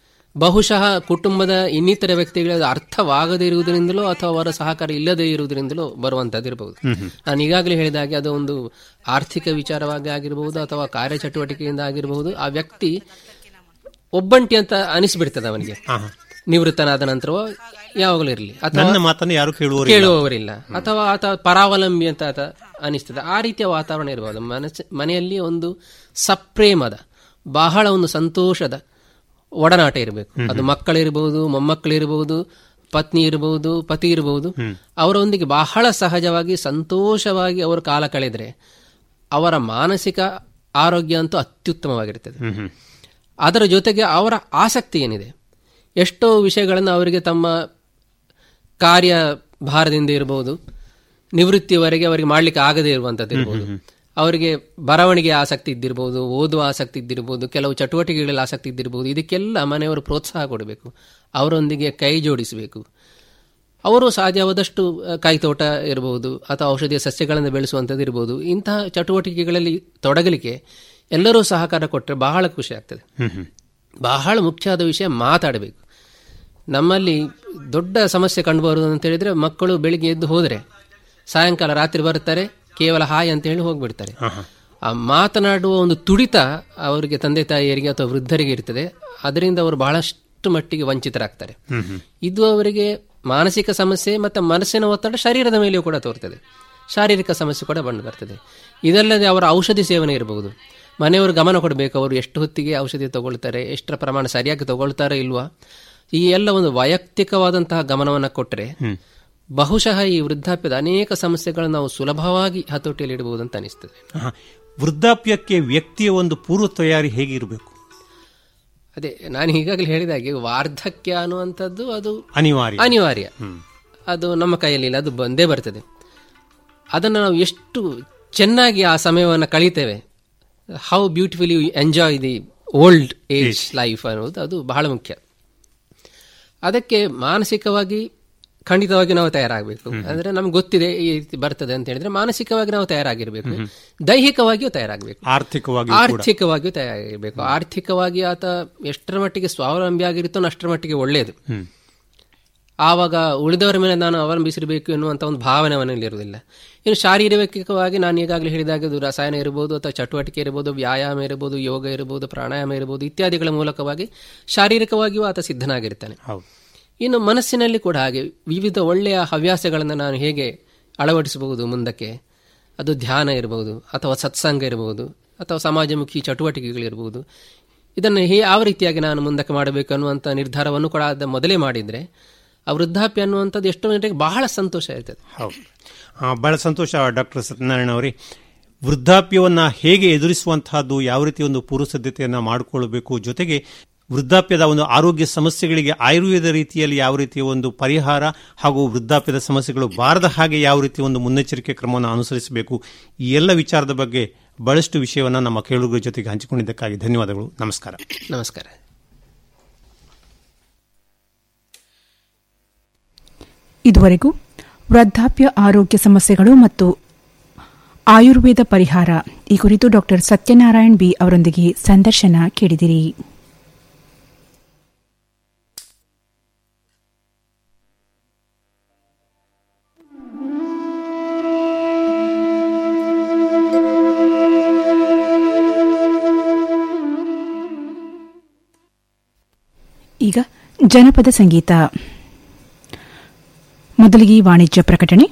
ಬಹುಶಃ ಕುಟುಂಬದ ಇನ್ನಿತರ ವ್ಯಕ್ತಿಗಳಿಗೆ ಅರ್ಥವಾಗದೇ ಇರುವುದರಿಂದಲೋ ಅಥವಾ ಅವರ ಸಹಕಾರ ಇಲ್ಲದೇ ಇರುವುದರಿಂದಲೋ ಬರುವಂತದ್ದಿರಬಹುದು ನಾನು ಈಗಾಗಲೇ ಹೇಳಿದ ಹಾಗೆ ಅದು ಒಂದು ಆರ್ಥಿಕ ವಿಚಾರವಾಗಿ ಆಗಿರಬಹುದು ಅಥವಾ ಕಾರ್ಯಚಟುವಟಿಕೆಯಿಂದ ಆಗಿರಬಹುದು ಆ ವ್ಯಕ್ತಿ ಒಬ್ಬಂಟಿ ಅಂತ ಅನಿಸ್ಬಿಡ್ತದೆ ಅವನಿಗೆ ನಿವೃತ್ತನಾದ ನಂತರವೋ ಯಾವಾಗಲೂ ಇರಲಿ ನನ್ನ ಮಾತನ್ನು ಯಾರು ಕೇಳುವವರಿಲ್ಲ. ಕೇಳುವವರಿಲ್ಲ ಅಥವಾ ಆತ ಪರಾವಲಂಬಿ ಅಂತ ಆತ ಅನಿಸ್ತದೆ ಆ ರೀತಿಯ ವಾತಾವರಣ ಇರಬಹುದು ಮನಸ್ಸು ಮನೆಯಲ್ಲಿ ಒಂದು ಸಪ್ರೇಮದ ಬಹಳ ಒಂದು ಸಂತೋಷದ ಒಡನಾಟ ಇರಬೇಕು ಅದು ಮಕ್ಕಳಿರಬಹುದು ಮೊಮ್ಮಕ್ಕಳಿರಬಹುದು ಪತ್ನಿ ಇರಬಹುದು ಪತಿ ಇರಬಹುದು ಅವರೊಂದಿಗೆ ಬಹಳ ಸಹಜವಾಗಿ ಸಂತೋಷವಾಗಿ ಅವರು ಕಾಲ ಕಳೆದ್ರೆ ಅವರ ಮಾನಸಿಕ ಆರೋಗ್ಯ ಅಂತೂ ಅತ್ಯುತ್ತಮವಾಗಿರ್ತದೆ ಅದರ ಜೊತೆಗೆ ಅವರ ಆಸಕ್ತಿ ಏನಿದೆ ಎಷ್ಟೋ ವಿಷಯಗಳನ್ನು ಅವರಿಗೆ ತಮ್ಮ ಕಾರ್ಯ ಭಾರದಿಂದ ಇರಬಹುದು ನಿವೃತ್ತಿಯವರೆಗೆ ಅವರಿಗೆ ಮಾಡಲಿಕ್ಕೆ ಆಗದೇ ಇರುವಂಥದ್ದು ಇರ್ಬೋದು ಅವರಿಗೆ ಬರವಣಿಗೆ ಆಸಕ್ತಿ ಇದ್ದಿರಬಹುದು ಓದುವ ಆಸಕ್ತಿ ಇದ್ದಿರಬಹುದು ಕೆಲವು ಚಟುವಟಿಕೆಗಳಲ್ಲಿ ಆಸಕ್ತಿ ಇದ್ದಿರಬಹುದು ಇದಕ್ಕೆಲ್ಲ ಮನೆಯವರು ಪ್ರೋತ್ಸಾಹ ಕೊಡಬೇಕು ಅವರೊಂದಿಗೆ ಕೈ ಜೋಡಿಸಬೇಕು ಅವರು ಸಾಧ್ಯವಾದಷ್ಟು ಅಹ್, ಕಾಯಿತೋಟ ಇರಬಹುದು ಅಥವಾ ಔಷಧೀಯ ಸಸ್ಯಗಳನ್ನು ಬೆಳೆಸುವಂಥದ್ದು ಇರಬಹುದು ಇಂತಹ ಚಟುವಟಿಕೆಗಳಲ್ಲಿ ತೊಡಗಲಿಕ್ಕೆ ಎಲ್ಲರೂ ಸಹಕಾರ ಕೊಟ್ಟರೆ ಬಹಳ ಖುಷಿ ಆಗ್ತದೆ ಬಹಳ ಮುಖ್ಯವಾದ ವಿಷಯ ಮಾತಾಡಬೇಕು ನಮ್ಮಲ್ಲಿ ದೊಡ್ಡ ಸಮಸ್ಯೆ ಕಂಡುಬರುವುದು ಅಂತ ಹೇಳಿದ್ರೆ ಮಕ್ಕಳು ಬೆಳಿಗ್ಗೆ ಎದ್ದು ಹೋದರೆ ಸಾಯಂಕಾಲ ರಾತ್ರಿ ಬರ್ತಾರೆ ಕೇವಲ ಹಾಯ್ ಅಂತ ಹೇಳಿ ಹೋಗ್ಬಿಡ್ತಾರೆ ಆ ಮಾತನಾಡುವ ಒಂದು ತುಡಿತ ಅವರಿಗೆ ತಂದೆ ತಾಯಿಯರಿಗೆ ಅಥವಾ ವೃದ್ಧರಿಗೆ ಇರ್ತದೆ ಅದರಿಂದ ಅವರು ಬಹಳಷ್ಟು ಮಟ್ಟಿಗೆ ವಂಚಿತರಾಗ್ತಾರೆ ಇದು ಅವರಿಗೆ ಮಾನಸಿಕ ಸಮಸ್ಯೆ ಮತ್ತು ಮನಸ್ಸಿನ ಒತ್ತಡ ಶರೀರದ ಮೇಲೆಯೂ ಕೂಡ ತೋರ್ತದೆ ಶಾರೀರಿಕ ಸಮಸ್ಯೆ ಕೂಡ ಬಂದು ಬರ್ತದೆ ಇದಲ್ಲದೆ ಅವರ ಔಷಧಿ ಸೇವನೆ ಇರಬಹುದು ಮನೆಯವರು ಗಮನ ಕೊಡಬೇಕು ಅವರು ಎಷ್ಟು ಹೊತ್ತಿಗೆ ಔಷಧಿ ತಗೊಳ್ತಾರೆ ಎಷ್ಟರ ಪ್ರಮಾಣ ಸರಿಯಾಗಿ ತಗೊಳ್ತಾರೋ ಇಲ್ವಾ ಈ ಎಲ್ಲ ಒಂದು ವೈಯಕ್ತಿಕವಾದಂತಹ ಗಮನವನ್ನು ಕೊಟ್ಟರೆ ಬಹುಶಃ ಈ ವೃದ್ಧಾಪ್ಯದ ಅನೇಕ ಸಮಸ್ಯೆಗಳನ್ನು ನಾವು ಸುಲಭವಾಗಿ ಹತೋಟಿಯಲ್ಲಿ ಇಡಬಹುದು ಅಂತ ಅನಿಸ್ತದೆ ಆಹಾ. ವೃದ್ಧಾಪ್ಯಕ್ಕೆ ವ್ಯಕ್ತಿಯ ಒಂದು ಪೂರ್ವ ತಯಾರಿ ಹೇಗಿರಬೇಕು ಅದೇ ನಾನು ಈಗಾಗಲೇ ಹೇಳಿದ ಹಾಗೆ ವಾರ್ಧಕ್ಯ ಅನ್ನುವಂಥದ್ದು ಅದು ಅನಿವಾರ್ಯ. ಅನಿವಾರ್ಯ ಅದು ನಮ್ಮ ಕೈಯಲ್ಲಿ ಇಲ್ಲ ಅದು ಬಂದೇ ಬರ್ತದೆ ಅದನ್ನು ನಾವು ಎಷ್ಟು ಚೆನ್ನಾಗಿ ಆ ಸಮಯವನ್ನು ಕಳೀತೇವೆ how beautifully enjoy the old age life ಅನ್ನೋದು ಅದು ಬಹಳ ಮುಖ್ಯ ಅದಕ್ಕೆ ಮಾನಸಿಕವಾಗಿ ಖಂಡಿತವಾಗಿ ನಾವು ತಯಾರಾಗಬೇಕು ಅಂದ್ರೆ ನಮ್ಗೆ ಗೊತ್ತಿದೆ ಈ ರೀತಿ ಬರ್ತದೆ ಅಂತ ಹೇಳಿದ್ರೆ ಮಾನಸಿಕವಾಗಿ ನಾವು ತಯಾರಾಗಿರ್ಬೇಕು ದೈಹಿಕವಾಗಿಯೂ ತಯಾರಾಗಬೇಕು ಆರ್ಥಿಕವಾಗಿ ಆರ್ಥಿಕವಾಗಿಯೂ ತಯಾರಾಗಿರ್ಬೇಕು ಆರ್ಥಿಕವಾಗಿ ಆತ ಎಷ್ಟರ ಮಟ್ಟಿಗೆ ಸ್ವಾವಲಂಬಿ ಆಗಿರುತ್ತೋ ಅಷ್ಟರ ಮಟ್ಟಿಗೆ ಒಳ್ಳೆಯದು ಆವಾಗ ಉಳಿದವರ ಮೇಲೆ ನಾನು ಅವಲಂಬಿಸಿರಬೇಕು ಎನ್ನುವಂಥ ಒಂದು ಭಾವನೆ ಅವನಲ್ಲಿ ಇರುವುದಿಲ್ಲ ಇನ್ನು ಶಾರೀರಿಕವಾಗಿ ನಾನು ಈಗಾಗಲೇ ಹೇಳಿದಾಗ ಅದು ರಸಾಯನ ಇರಬಹುದು ಅಥವಾ ಚಟುವಟಿಕೆ ಇರಬಹುದು ವ್ಯಾಯಾಮ ಇರಬಹುದು ಯೋಗ ಇರಬಹುದು ಪ್ರಾಣಾಯಾಮ ಇರಬಹುದು ಇತ್ಯಾದಿಗಳ ಮೂಲಕವಾಗಿ ಶಾರೀರಿಕವಾಗಿಯೂ ಆತ ಸಿದ್ಧನಾಗಿರ್ತಾನೆ ಇನ್ನು ಮನಸ್ಸಿನಲ್ಲಿ ಕೂಡ ಹಾಗೆ ವಿವಿಧ ಒಳ್ಳೆಯ ಹವ್ಯಾಸಗಳನ್ನು ನಾನು ಹೇಗೆ ಅಳವಡಿಸಬಹುದು ಮುಂದಕ್ಕೆ ಅದು ಧ್ಯಾನ ಇರಬಹುದು ಅಥವಾ ಸತ್ಸಂಗ ಇರಬಹುದು ಅಥವಾ ಸಮಾಜಮುಖಿ ಚಟುವಟಿಕೆಗಳಿರಬಹುದು ಇದನ್ನು ಹೇ ಯಾವ ರೀತಿಯಾಗಿ ನಾನು ಮುಂದಕ್ಕೆ ಮಾಡಬೇಕು ಅನ್ನುವಂಥ ನಿರ್ಧಾರವನ್ನು ಕೂಡ ಅದ ಮೊದಲೇ ಮಾಡಿದರೆ ಆ ವೃದ್ಧಾಪ್ಯ ಅನ್ನುವಂಥದ್ದು ಎಷ್ಟೋ ಜನರಿಗೆ ಬಹಳ ಸಂತೋಷ ಇರ್ತದೆ ಹೌದು ಆ, ಬಹಳ ಸಂತೋಷ ಡಾಕ್ಟರ್ ಸತ್ಯನಾರಾಯಣ ಅವರೇ ವೃದ್ಧಾಪ್ಯವನ್ನ ಹೇಗೆ ಎದುರಿಸುವಂತಹದ್ದು ಯಾವ ರೀತಿ ಒಂದು ಪೂರ್ವ ಸಿದ್ಧತೆಯನ್ನ ಮಾಡಿಕೊಳ್ಳಬೇಕು ಜೊತೆಗೆ ವೃದ್ಧಾಪ್ಯದ ಒಂದು ಆರೋಗ್ಯ ಸಮಸ್ಯೆಗಳಿಗೆ ಆಯುರ್ವೇದ ರೀತಿಯಲ್ಲಿ ಯಾವ ರೀತಿಯ ಒಂದು ಪರಿಹಾರ ಹಾಗೂ ವೃದ್ಧಾಪ್ಯದ ಸಮಸ್ಯೆಗಳು ಬಾರದ ಹಾಗೆ ಯಾವ ರೀತಿ ಒಂದು ಮುನ್ನೆಚ್ಚರಿಕೆ ಕ್ರಮವನ್ನು ಅನುಸರಿಸಬೇಕು ಈ ಎಲ್ಲ ವಿಚಾರದ ಬಗ್ಗೆ ಬಹಳಷ್ಟು ವಿಷಯವನ್ನು ನಮ್ಮ ಕೇಳುಗರ ಜೊತೆಗೆ ಹಂಚಿಕೊಂಡಿದ್ದಕ್ಕಾಗಿ ಧನ್ಯವಾದಗಳು ನಮಸ್ಕಾರ ನಮಸ್ಕಾರ ಇದುವರೆಗೂ ವೃದ್ಧಾಪ್ಯ ಆರೋಗ್ಯ ಸಮಸ್ಯೆಗಳು ಮತ್ತು ಆಯುರ್ವೇದ ಪರಿಹಾರ ಈ ಕುರಿತು ಡಾಕ್ಟರ್ ಸತ್ಯನಾರಾಯಣ್ ಬಿ ಅವರೊಂದಿಗೆ ಸಂದರ್ಶನ ಕೇಳಿದಿರಿ ಈಗ ಜನಪದ ಸಂಗೀತ ಮೊದಲಿಗೆ ವಾಣಿಜ್ಯ ಪ್ರಕಟಣೆ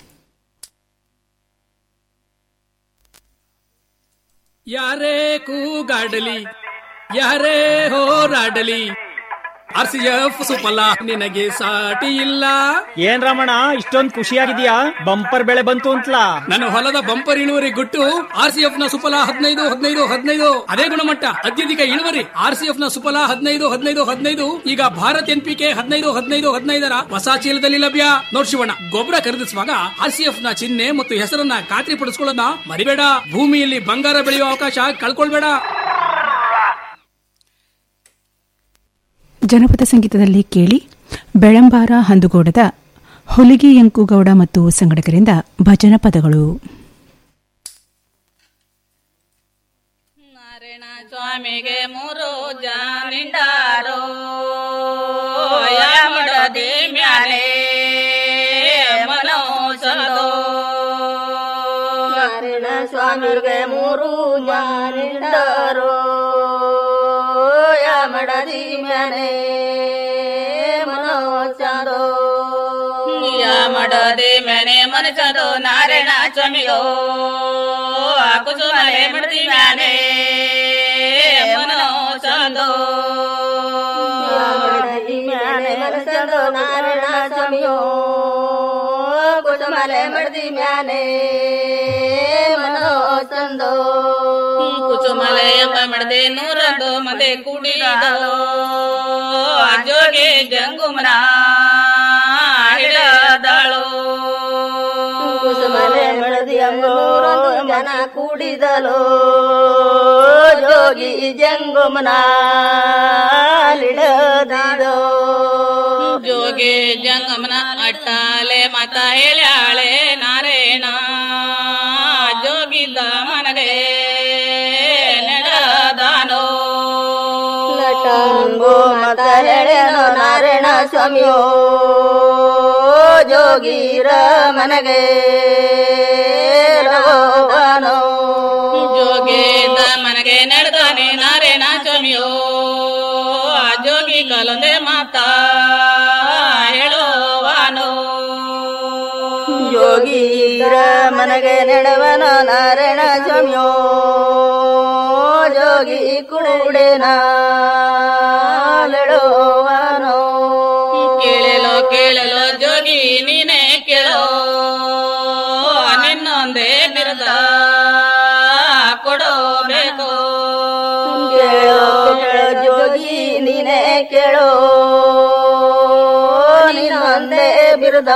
ಯಾರೇ ಕೂಗಾಡಲಿ ಯಾರೇ ಹೋರಾಡಲಿ ಆರ್ ಸಿ ಎಫ್ ಸುಫಲ ನಿನಗೆ ಸಾಟಿ ಇಲ್ಲ ಏನ್ ರಮಣ ಇಷ್ಟೊಂದ್ ಖುಷಿಯಾಗಿದ್ಯಾ ಬಂಪರ್ ಬೆಳೆ ಬಂತು ಅಂತಲಾ ನನ್ನ ಹೊಲದ ಬಂಪರ್ ಇಳುವರಿ ಗುಟ್ಟು ಆರ್ ಸಿ ಎಫ್ ನ ಸುಫಲ ಹದಿನೈದು ಹದಿನೈದು ಹದಿನೈದು ಅದೇ ಗುಣಮಟ್ಟ ಅತ್ಯಧಿಕ ಇಳುವರಿ ಆರ್ ಸಿ ಎಫ್ ನ ಸುಫಲ ಹದಿನೈದು ಹದಿನೈದು ಹದಿನೈದು ಈಗ ಭಾರತ್ ಎನ್ ಪಿ ಕೆ ಹದಿನೈದು ಹದಿನೈದು ಹದಿನೈದರ ಹೊಸ ಚೀಲದಲ್ಲಿ ಲಭ್ಯ ನೋಡ್ ಶಿವಣ್ಣ ಗೊಬ್ಬರ ಖರೀದಿಸುವಾಗ ಆರ್ ಸಿ ಎಫ್ ನ ಚಿಹ್ನೆ ಮತ್ತು ಹೆಸರನ್ನ ಖಾತ್ರಿ ಪಡಿಸ್ಕೊಳ್ಳೋದನ್ನ ಮರಿಬೇಡ ಭೂಮಿಯಲ್ಲಿ ಬಂಗಾರ ಬೆಳೆಯುವ ಅವಕಾಶ ಕಳ್ಕೊಳ್ಬೇಡ ಜನಪದ ಸಂಗೀತದಲ್ಲಿ ಕೇಳಿ ಬೆಳಂಬಾರ ಹಂದುಗೋಡದ ಹೊಲಿಗೆ ಯಂಕುಗೌಡ ಮತ್ತು ಸಂಘಟಕರಿಂದ ಭಜನ ಪದಗಳು ಸ್ವಾಮಿಗೆ ಮೂರು ಜಾನಿಂಡಾರೋ ಯಮಡದಿ ಮ್ಯಾಲೆ ಮನೋಸದೋ ನಾರಾಯಣ ಸ್ವಾಮಿಗೆ ಮೂರು ಜಾನಿಂಡಾರೋ ಯಮಡದಿ ಮ್ಯಾಲೆ ಮಡದಿ ಮೆನೆ ಮನಸದು ನಾರಾಯಣ ಸ್ವಾಮಿಯೋ ಕುಸುಮಲೆ ಮಡದಿ ಮ್ಯಾನೆ ಮನೋ ಚಂದೋ ಮ್ಯಾನೆ ಮನಸದು ನಾರಾಯಣ ಸ್ವಾಮಿಯೋ ಕುಸುಮಲೆ ಮಡದಿ ಮ್ಯಾನೆ ಮನೋ ಚಂದೋ ಕುಸುಮಲೆ ಎಂಬ ಮಡದೆ ನೂರೊಂದು ಮಂದೆ ಕುಡಿದೋ ಜೋಗಿ ಜಂಗುಮನ ಹಿಡದಾಳು ಕುಸುಮಲೆ ಮಡದಿ ಮೂರೊಂದು ಜನ ಕೂಡಿದಲು ಜೋಗಿ ಜಂಗುಮನ ಲಿಡದಿದೋ ಜೋಗಿ ಜಂಗಮನ ಅಟ್ಟಾಲೆ ಮತ ಹೇಳ್ಯಾಳೆ ನಾರಾಯಣ ಜೋಗಿದ್ದ ಮನಗೆ ನಡೆದಾನೋ ಲಟಂಗೋ ಮತ ಹೇಳೇನೋ ನಾರಾಯಣ ಸ್ವಾಮಿಯೋ ಜೋಗೀರ ಮನಗೆ ರವನೋ ಜೋಗಿದ್ದ ಮನಗೆ ನಡೆದಾನೆ ನಾರಾಯಣ ಸ್ವಾಮಿಯೋ ಆ ಜೋಗಿ ಕಲಂದೆ ಮಾತಾ ಹೇಳುವಾನೋ ಯೋಗೀರ ಮನಗೆ ನೆಡವನ ನಾರಾಯಣ ಸ್ವಾಮಿಯೋ ಜೋಗಿ ಕೂಡೆನ ಲೆಡೋವನೋ ಕೇಳಲೋ ಕೇಳಲೋ ಜೋಗಿ ನೀನೇ ಕೇಳೋ ನಿನ್ನೊಂದೇ ಬಿರುದ ಕೊಡಬೇಕು ಕೇಳೋ ಕೇಳೋ ಜೋಗಿ ನೀನೇ ಕೇಳೋ ನಿನ್ನೊಂದೇ ಬಿರುದ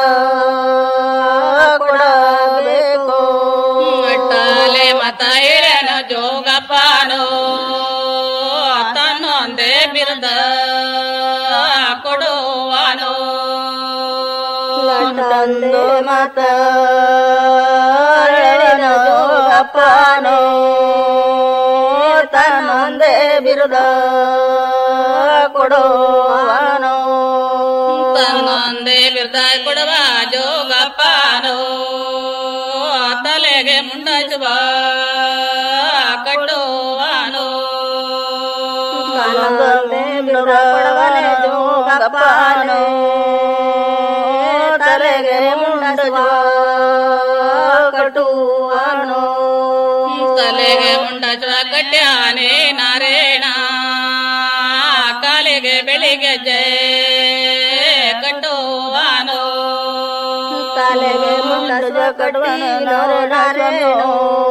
ಕೊಡಬೇಕು ಅಟ್ಟಾಲೆ ಮತ ಹೇಳನು ಜೋಗಪ್ಪನೋ ತನ್ನೊಂದೇ ಬಿರುದ ಕೊಡುವನೋ ತಂದೆ ಮತ ಅಪ್ಪನೋ ತನ್ನೊಂದೇ ಬಿರುದ ಕೊಡೋವನೋ ತನ್ನೊಂದೇ ಬಿರುದ ಕೊಡುವ ಜೋಗಪ್ಪನೋ ತಲೆಗೆ ಮುಂಡಚುವ ಕಟ್ಟುವನೋ ತನ್ನೊಂದೇ ಬಿರುದ ಕೊಡವನೆ ಜೋಗಪ್ಪನೋ ತಲೆಗೆ ಮುಂಡಜ ಕಟುವನೋ ತಲೆಗೆ ಮುಂಡಚುವ ಕಟ್ಯಾನೆ ನಾರೇಣ ಕಾಲಿಗೆ ಬೆಳಿಗ್ಗೆ ಜಯ ಕಟ್ಟುವನೋ ತಲೆಗೆ ಮುಂಡಜ ಕಟುವನೋ ನಾರೇಣೋ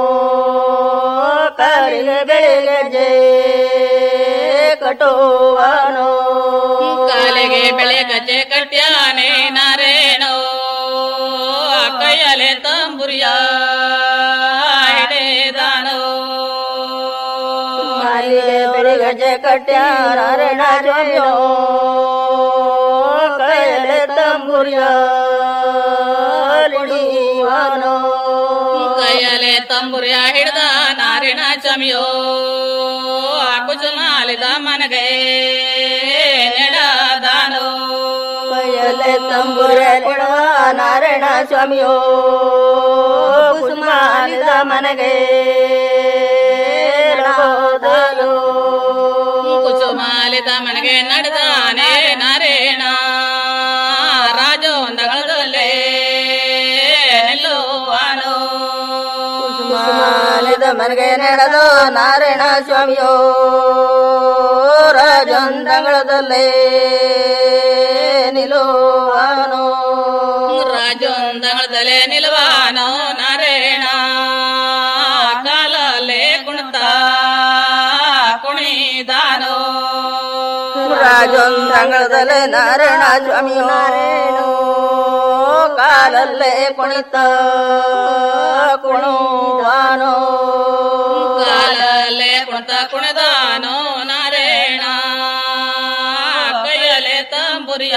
ಕಾಲಿಗೆ ಬೆಳಿಗ್ಗೆ ಜಯ ಕಟುವನೋ ಕಾಲಿಗೆ ಬೆಳೆ ಗಜೆ ಕಟ್ಯಾನೆ ನಾರೇಣೋ ಕೈಯಲೆ ತಂಬುರಿಯ ಹಿಡಿದಾನೋ ಕಾಲಿಗೆ ಬೆಳಿಗ್ಗೆ ಕಟ್ಯಾರ ನಾರೇಣೋ ಕೈಯಲೆ ತಂಬುರಿಯ ಲಿಡಿವನೋ ಕೈಯಲೆ ತಂಬುರಿಯ ಹಿಡ್ದ ನಾರಿಣ ಚಮಿಯೋ ಕುಸುಮಾಲಿದ ಮನಗೆ ನೆಡದಾನೋ ಕೈಯಲೆ ತಂಬುರ ಕೊಡುವ ನಾರಾಯಣ ಸ್ವಾಮಿಯೋ ಕುಸುಮಾಲಿದ ಮನೆಗೆ ರಬೋದಲು. ಕುಸುಮಾಲಿದ ಮನಗೆ ನಡೆದಾನೆ ನಾರೇಣ ರಾಜೋಂದಗಳದಲ್ಲೇ ನಿಲ್ಲುವಾನೋ ಕುಸುಮಾಲಿದ ಮನೆಗೆ ನಡೆದು ನಾರಾಯಣ ಸ್ವಾಮಿಯೋ ರಾಜಂದಂಗಳದಲ್ಲೇ ನಿಲುವಾನೋ ರಾಜೋಂದಗಳದಲ್ಲೇ ನಿಲ್ವಾನೋ ನಾರೇಣ ಕಾಲಲ್ಲೇ ಕುಣಿತ ಕುಣಿದಾನೋ ರಾಜಂದಂಗಳದಲ್ಲೇ ನಾರಾಯಣ ಸ್ವಾಮಿಯೋ ಕಾಲಲ್ಲೇ ಕುಣಿತ ಕುಣುವಾನೋ ಕಾಲಲ್ಲೇ ಕುಣಿತ ಕುಣಿದಾನೋ ನಾರೇಣ ಕೈಯಲ್ಲೇ ತಂಬುರಿಯ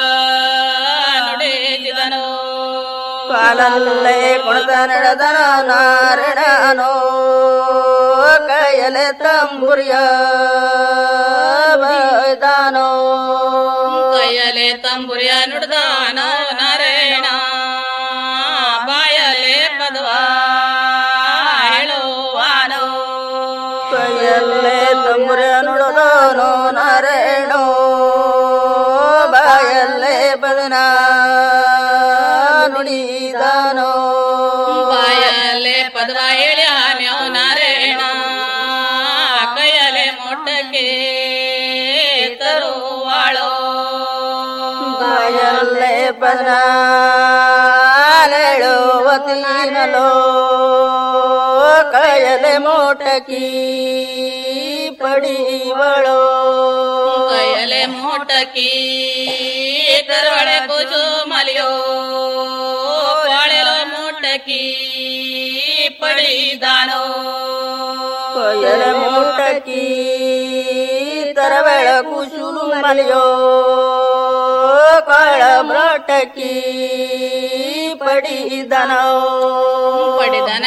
ನುಡಿದಿದನೋ ಕಾಲಲ್ಲೇ ಕುಣಿತ ನಡೆದನ ನಾರಾಯಣನೋ ಕೈಯಲೆ ತಂಬುರಿಯ ಬೈದಾನೋ ಕೈಯಲ್ಲೇ ತಂಬುರಿಯ ನುಡಿದಾನೋ ನಾರೇಣ ಬಾಯಲ್ಲೇ ಪದವ ಹೇಳುವಾನೋ ಕೈಯಲ್ಲೇ ತಂಬುರಿಯ ನುಡಿದನೋ ನಾರಾಯಣೋ ಬಾಯಲ್ಲೇ ಬದನ పదనాలేడవతీనలో కయలె మోటకి పడివళో ಕೈಯಲೆ ಮೋಟಕಿ ತರವಳೆ ಕೂಸು ಮಲಿಯೋ ಬಾಳೆಲೋ ಮೋಟಕಿ ಪಡಿದಾಣೋ ಕೊಯಲ ಮೋಟಕಿ ತರವೆಳ ಕುಸುಲು ಮಲಿಯೋ ಕಳ ಬ್ರೋಟಕಿ ಪಡಿದನೋ ಪಡಿದನ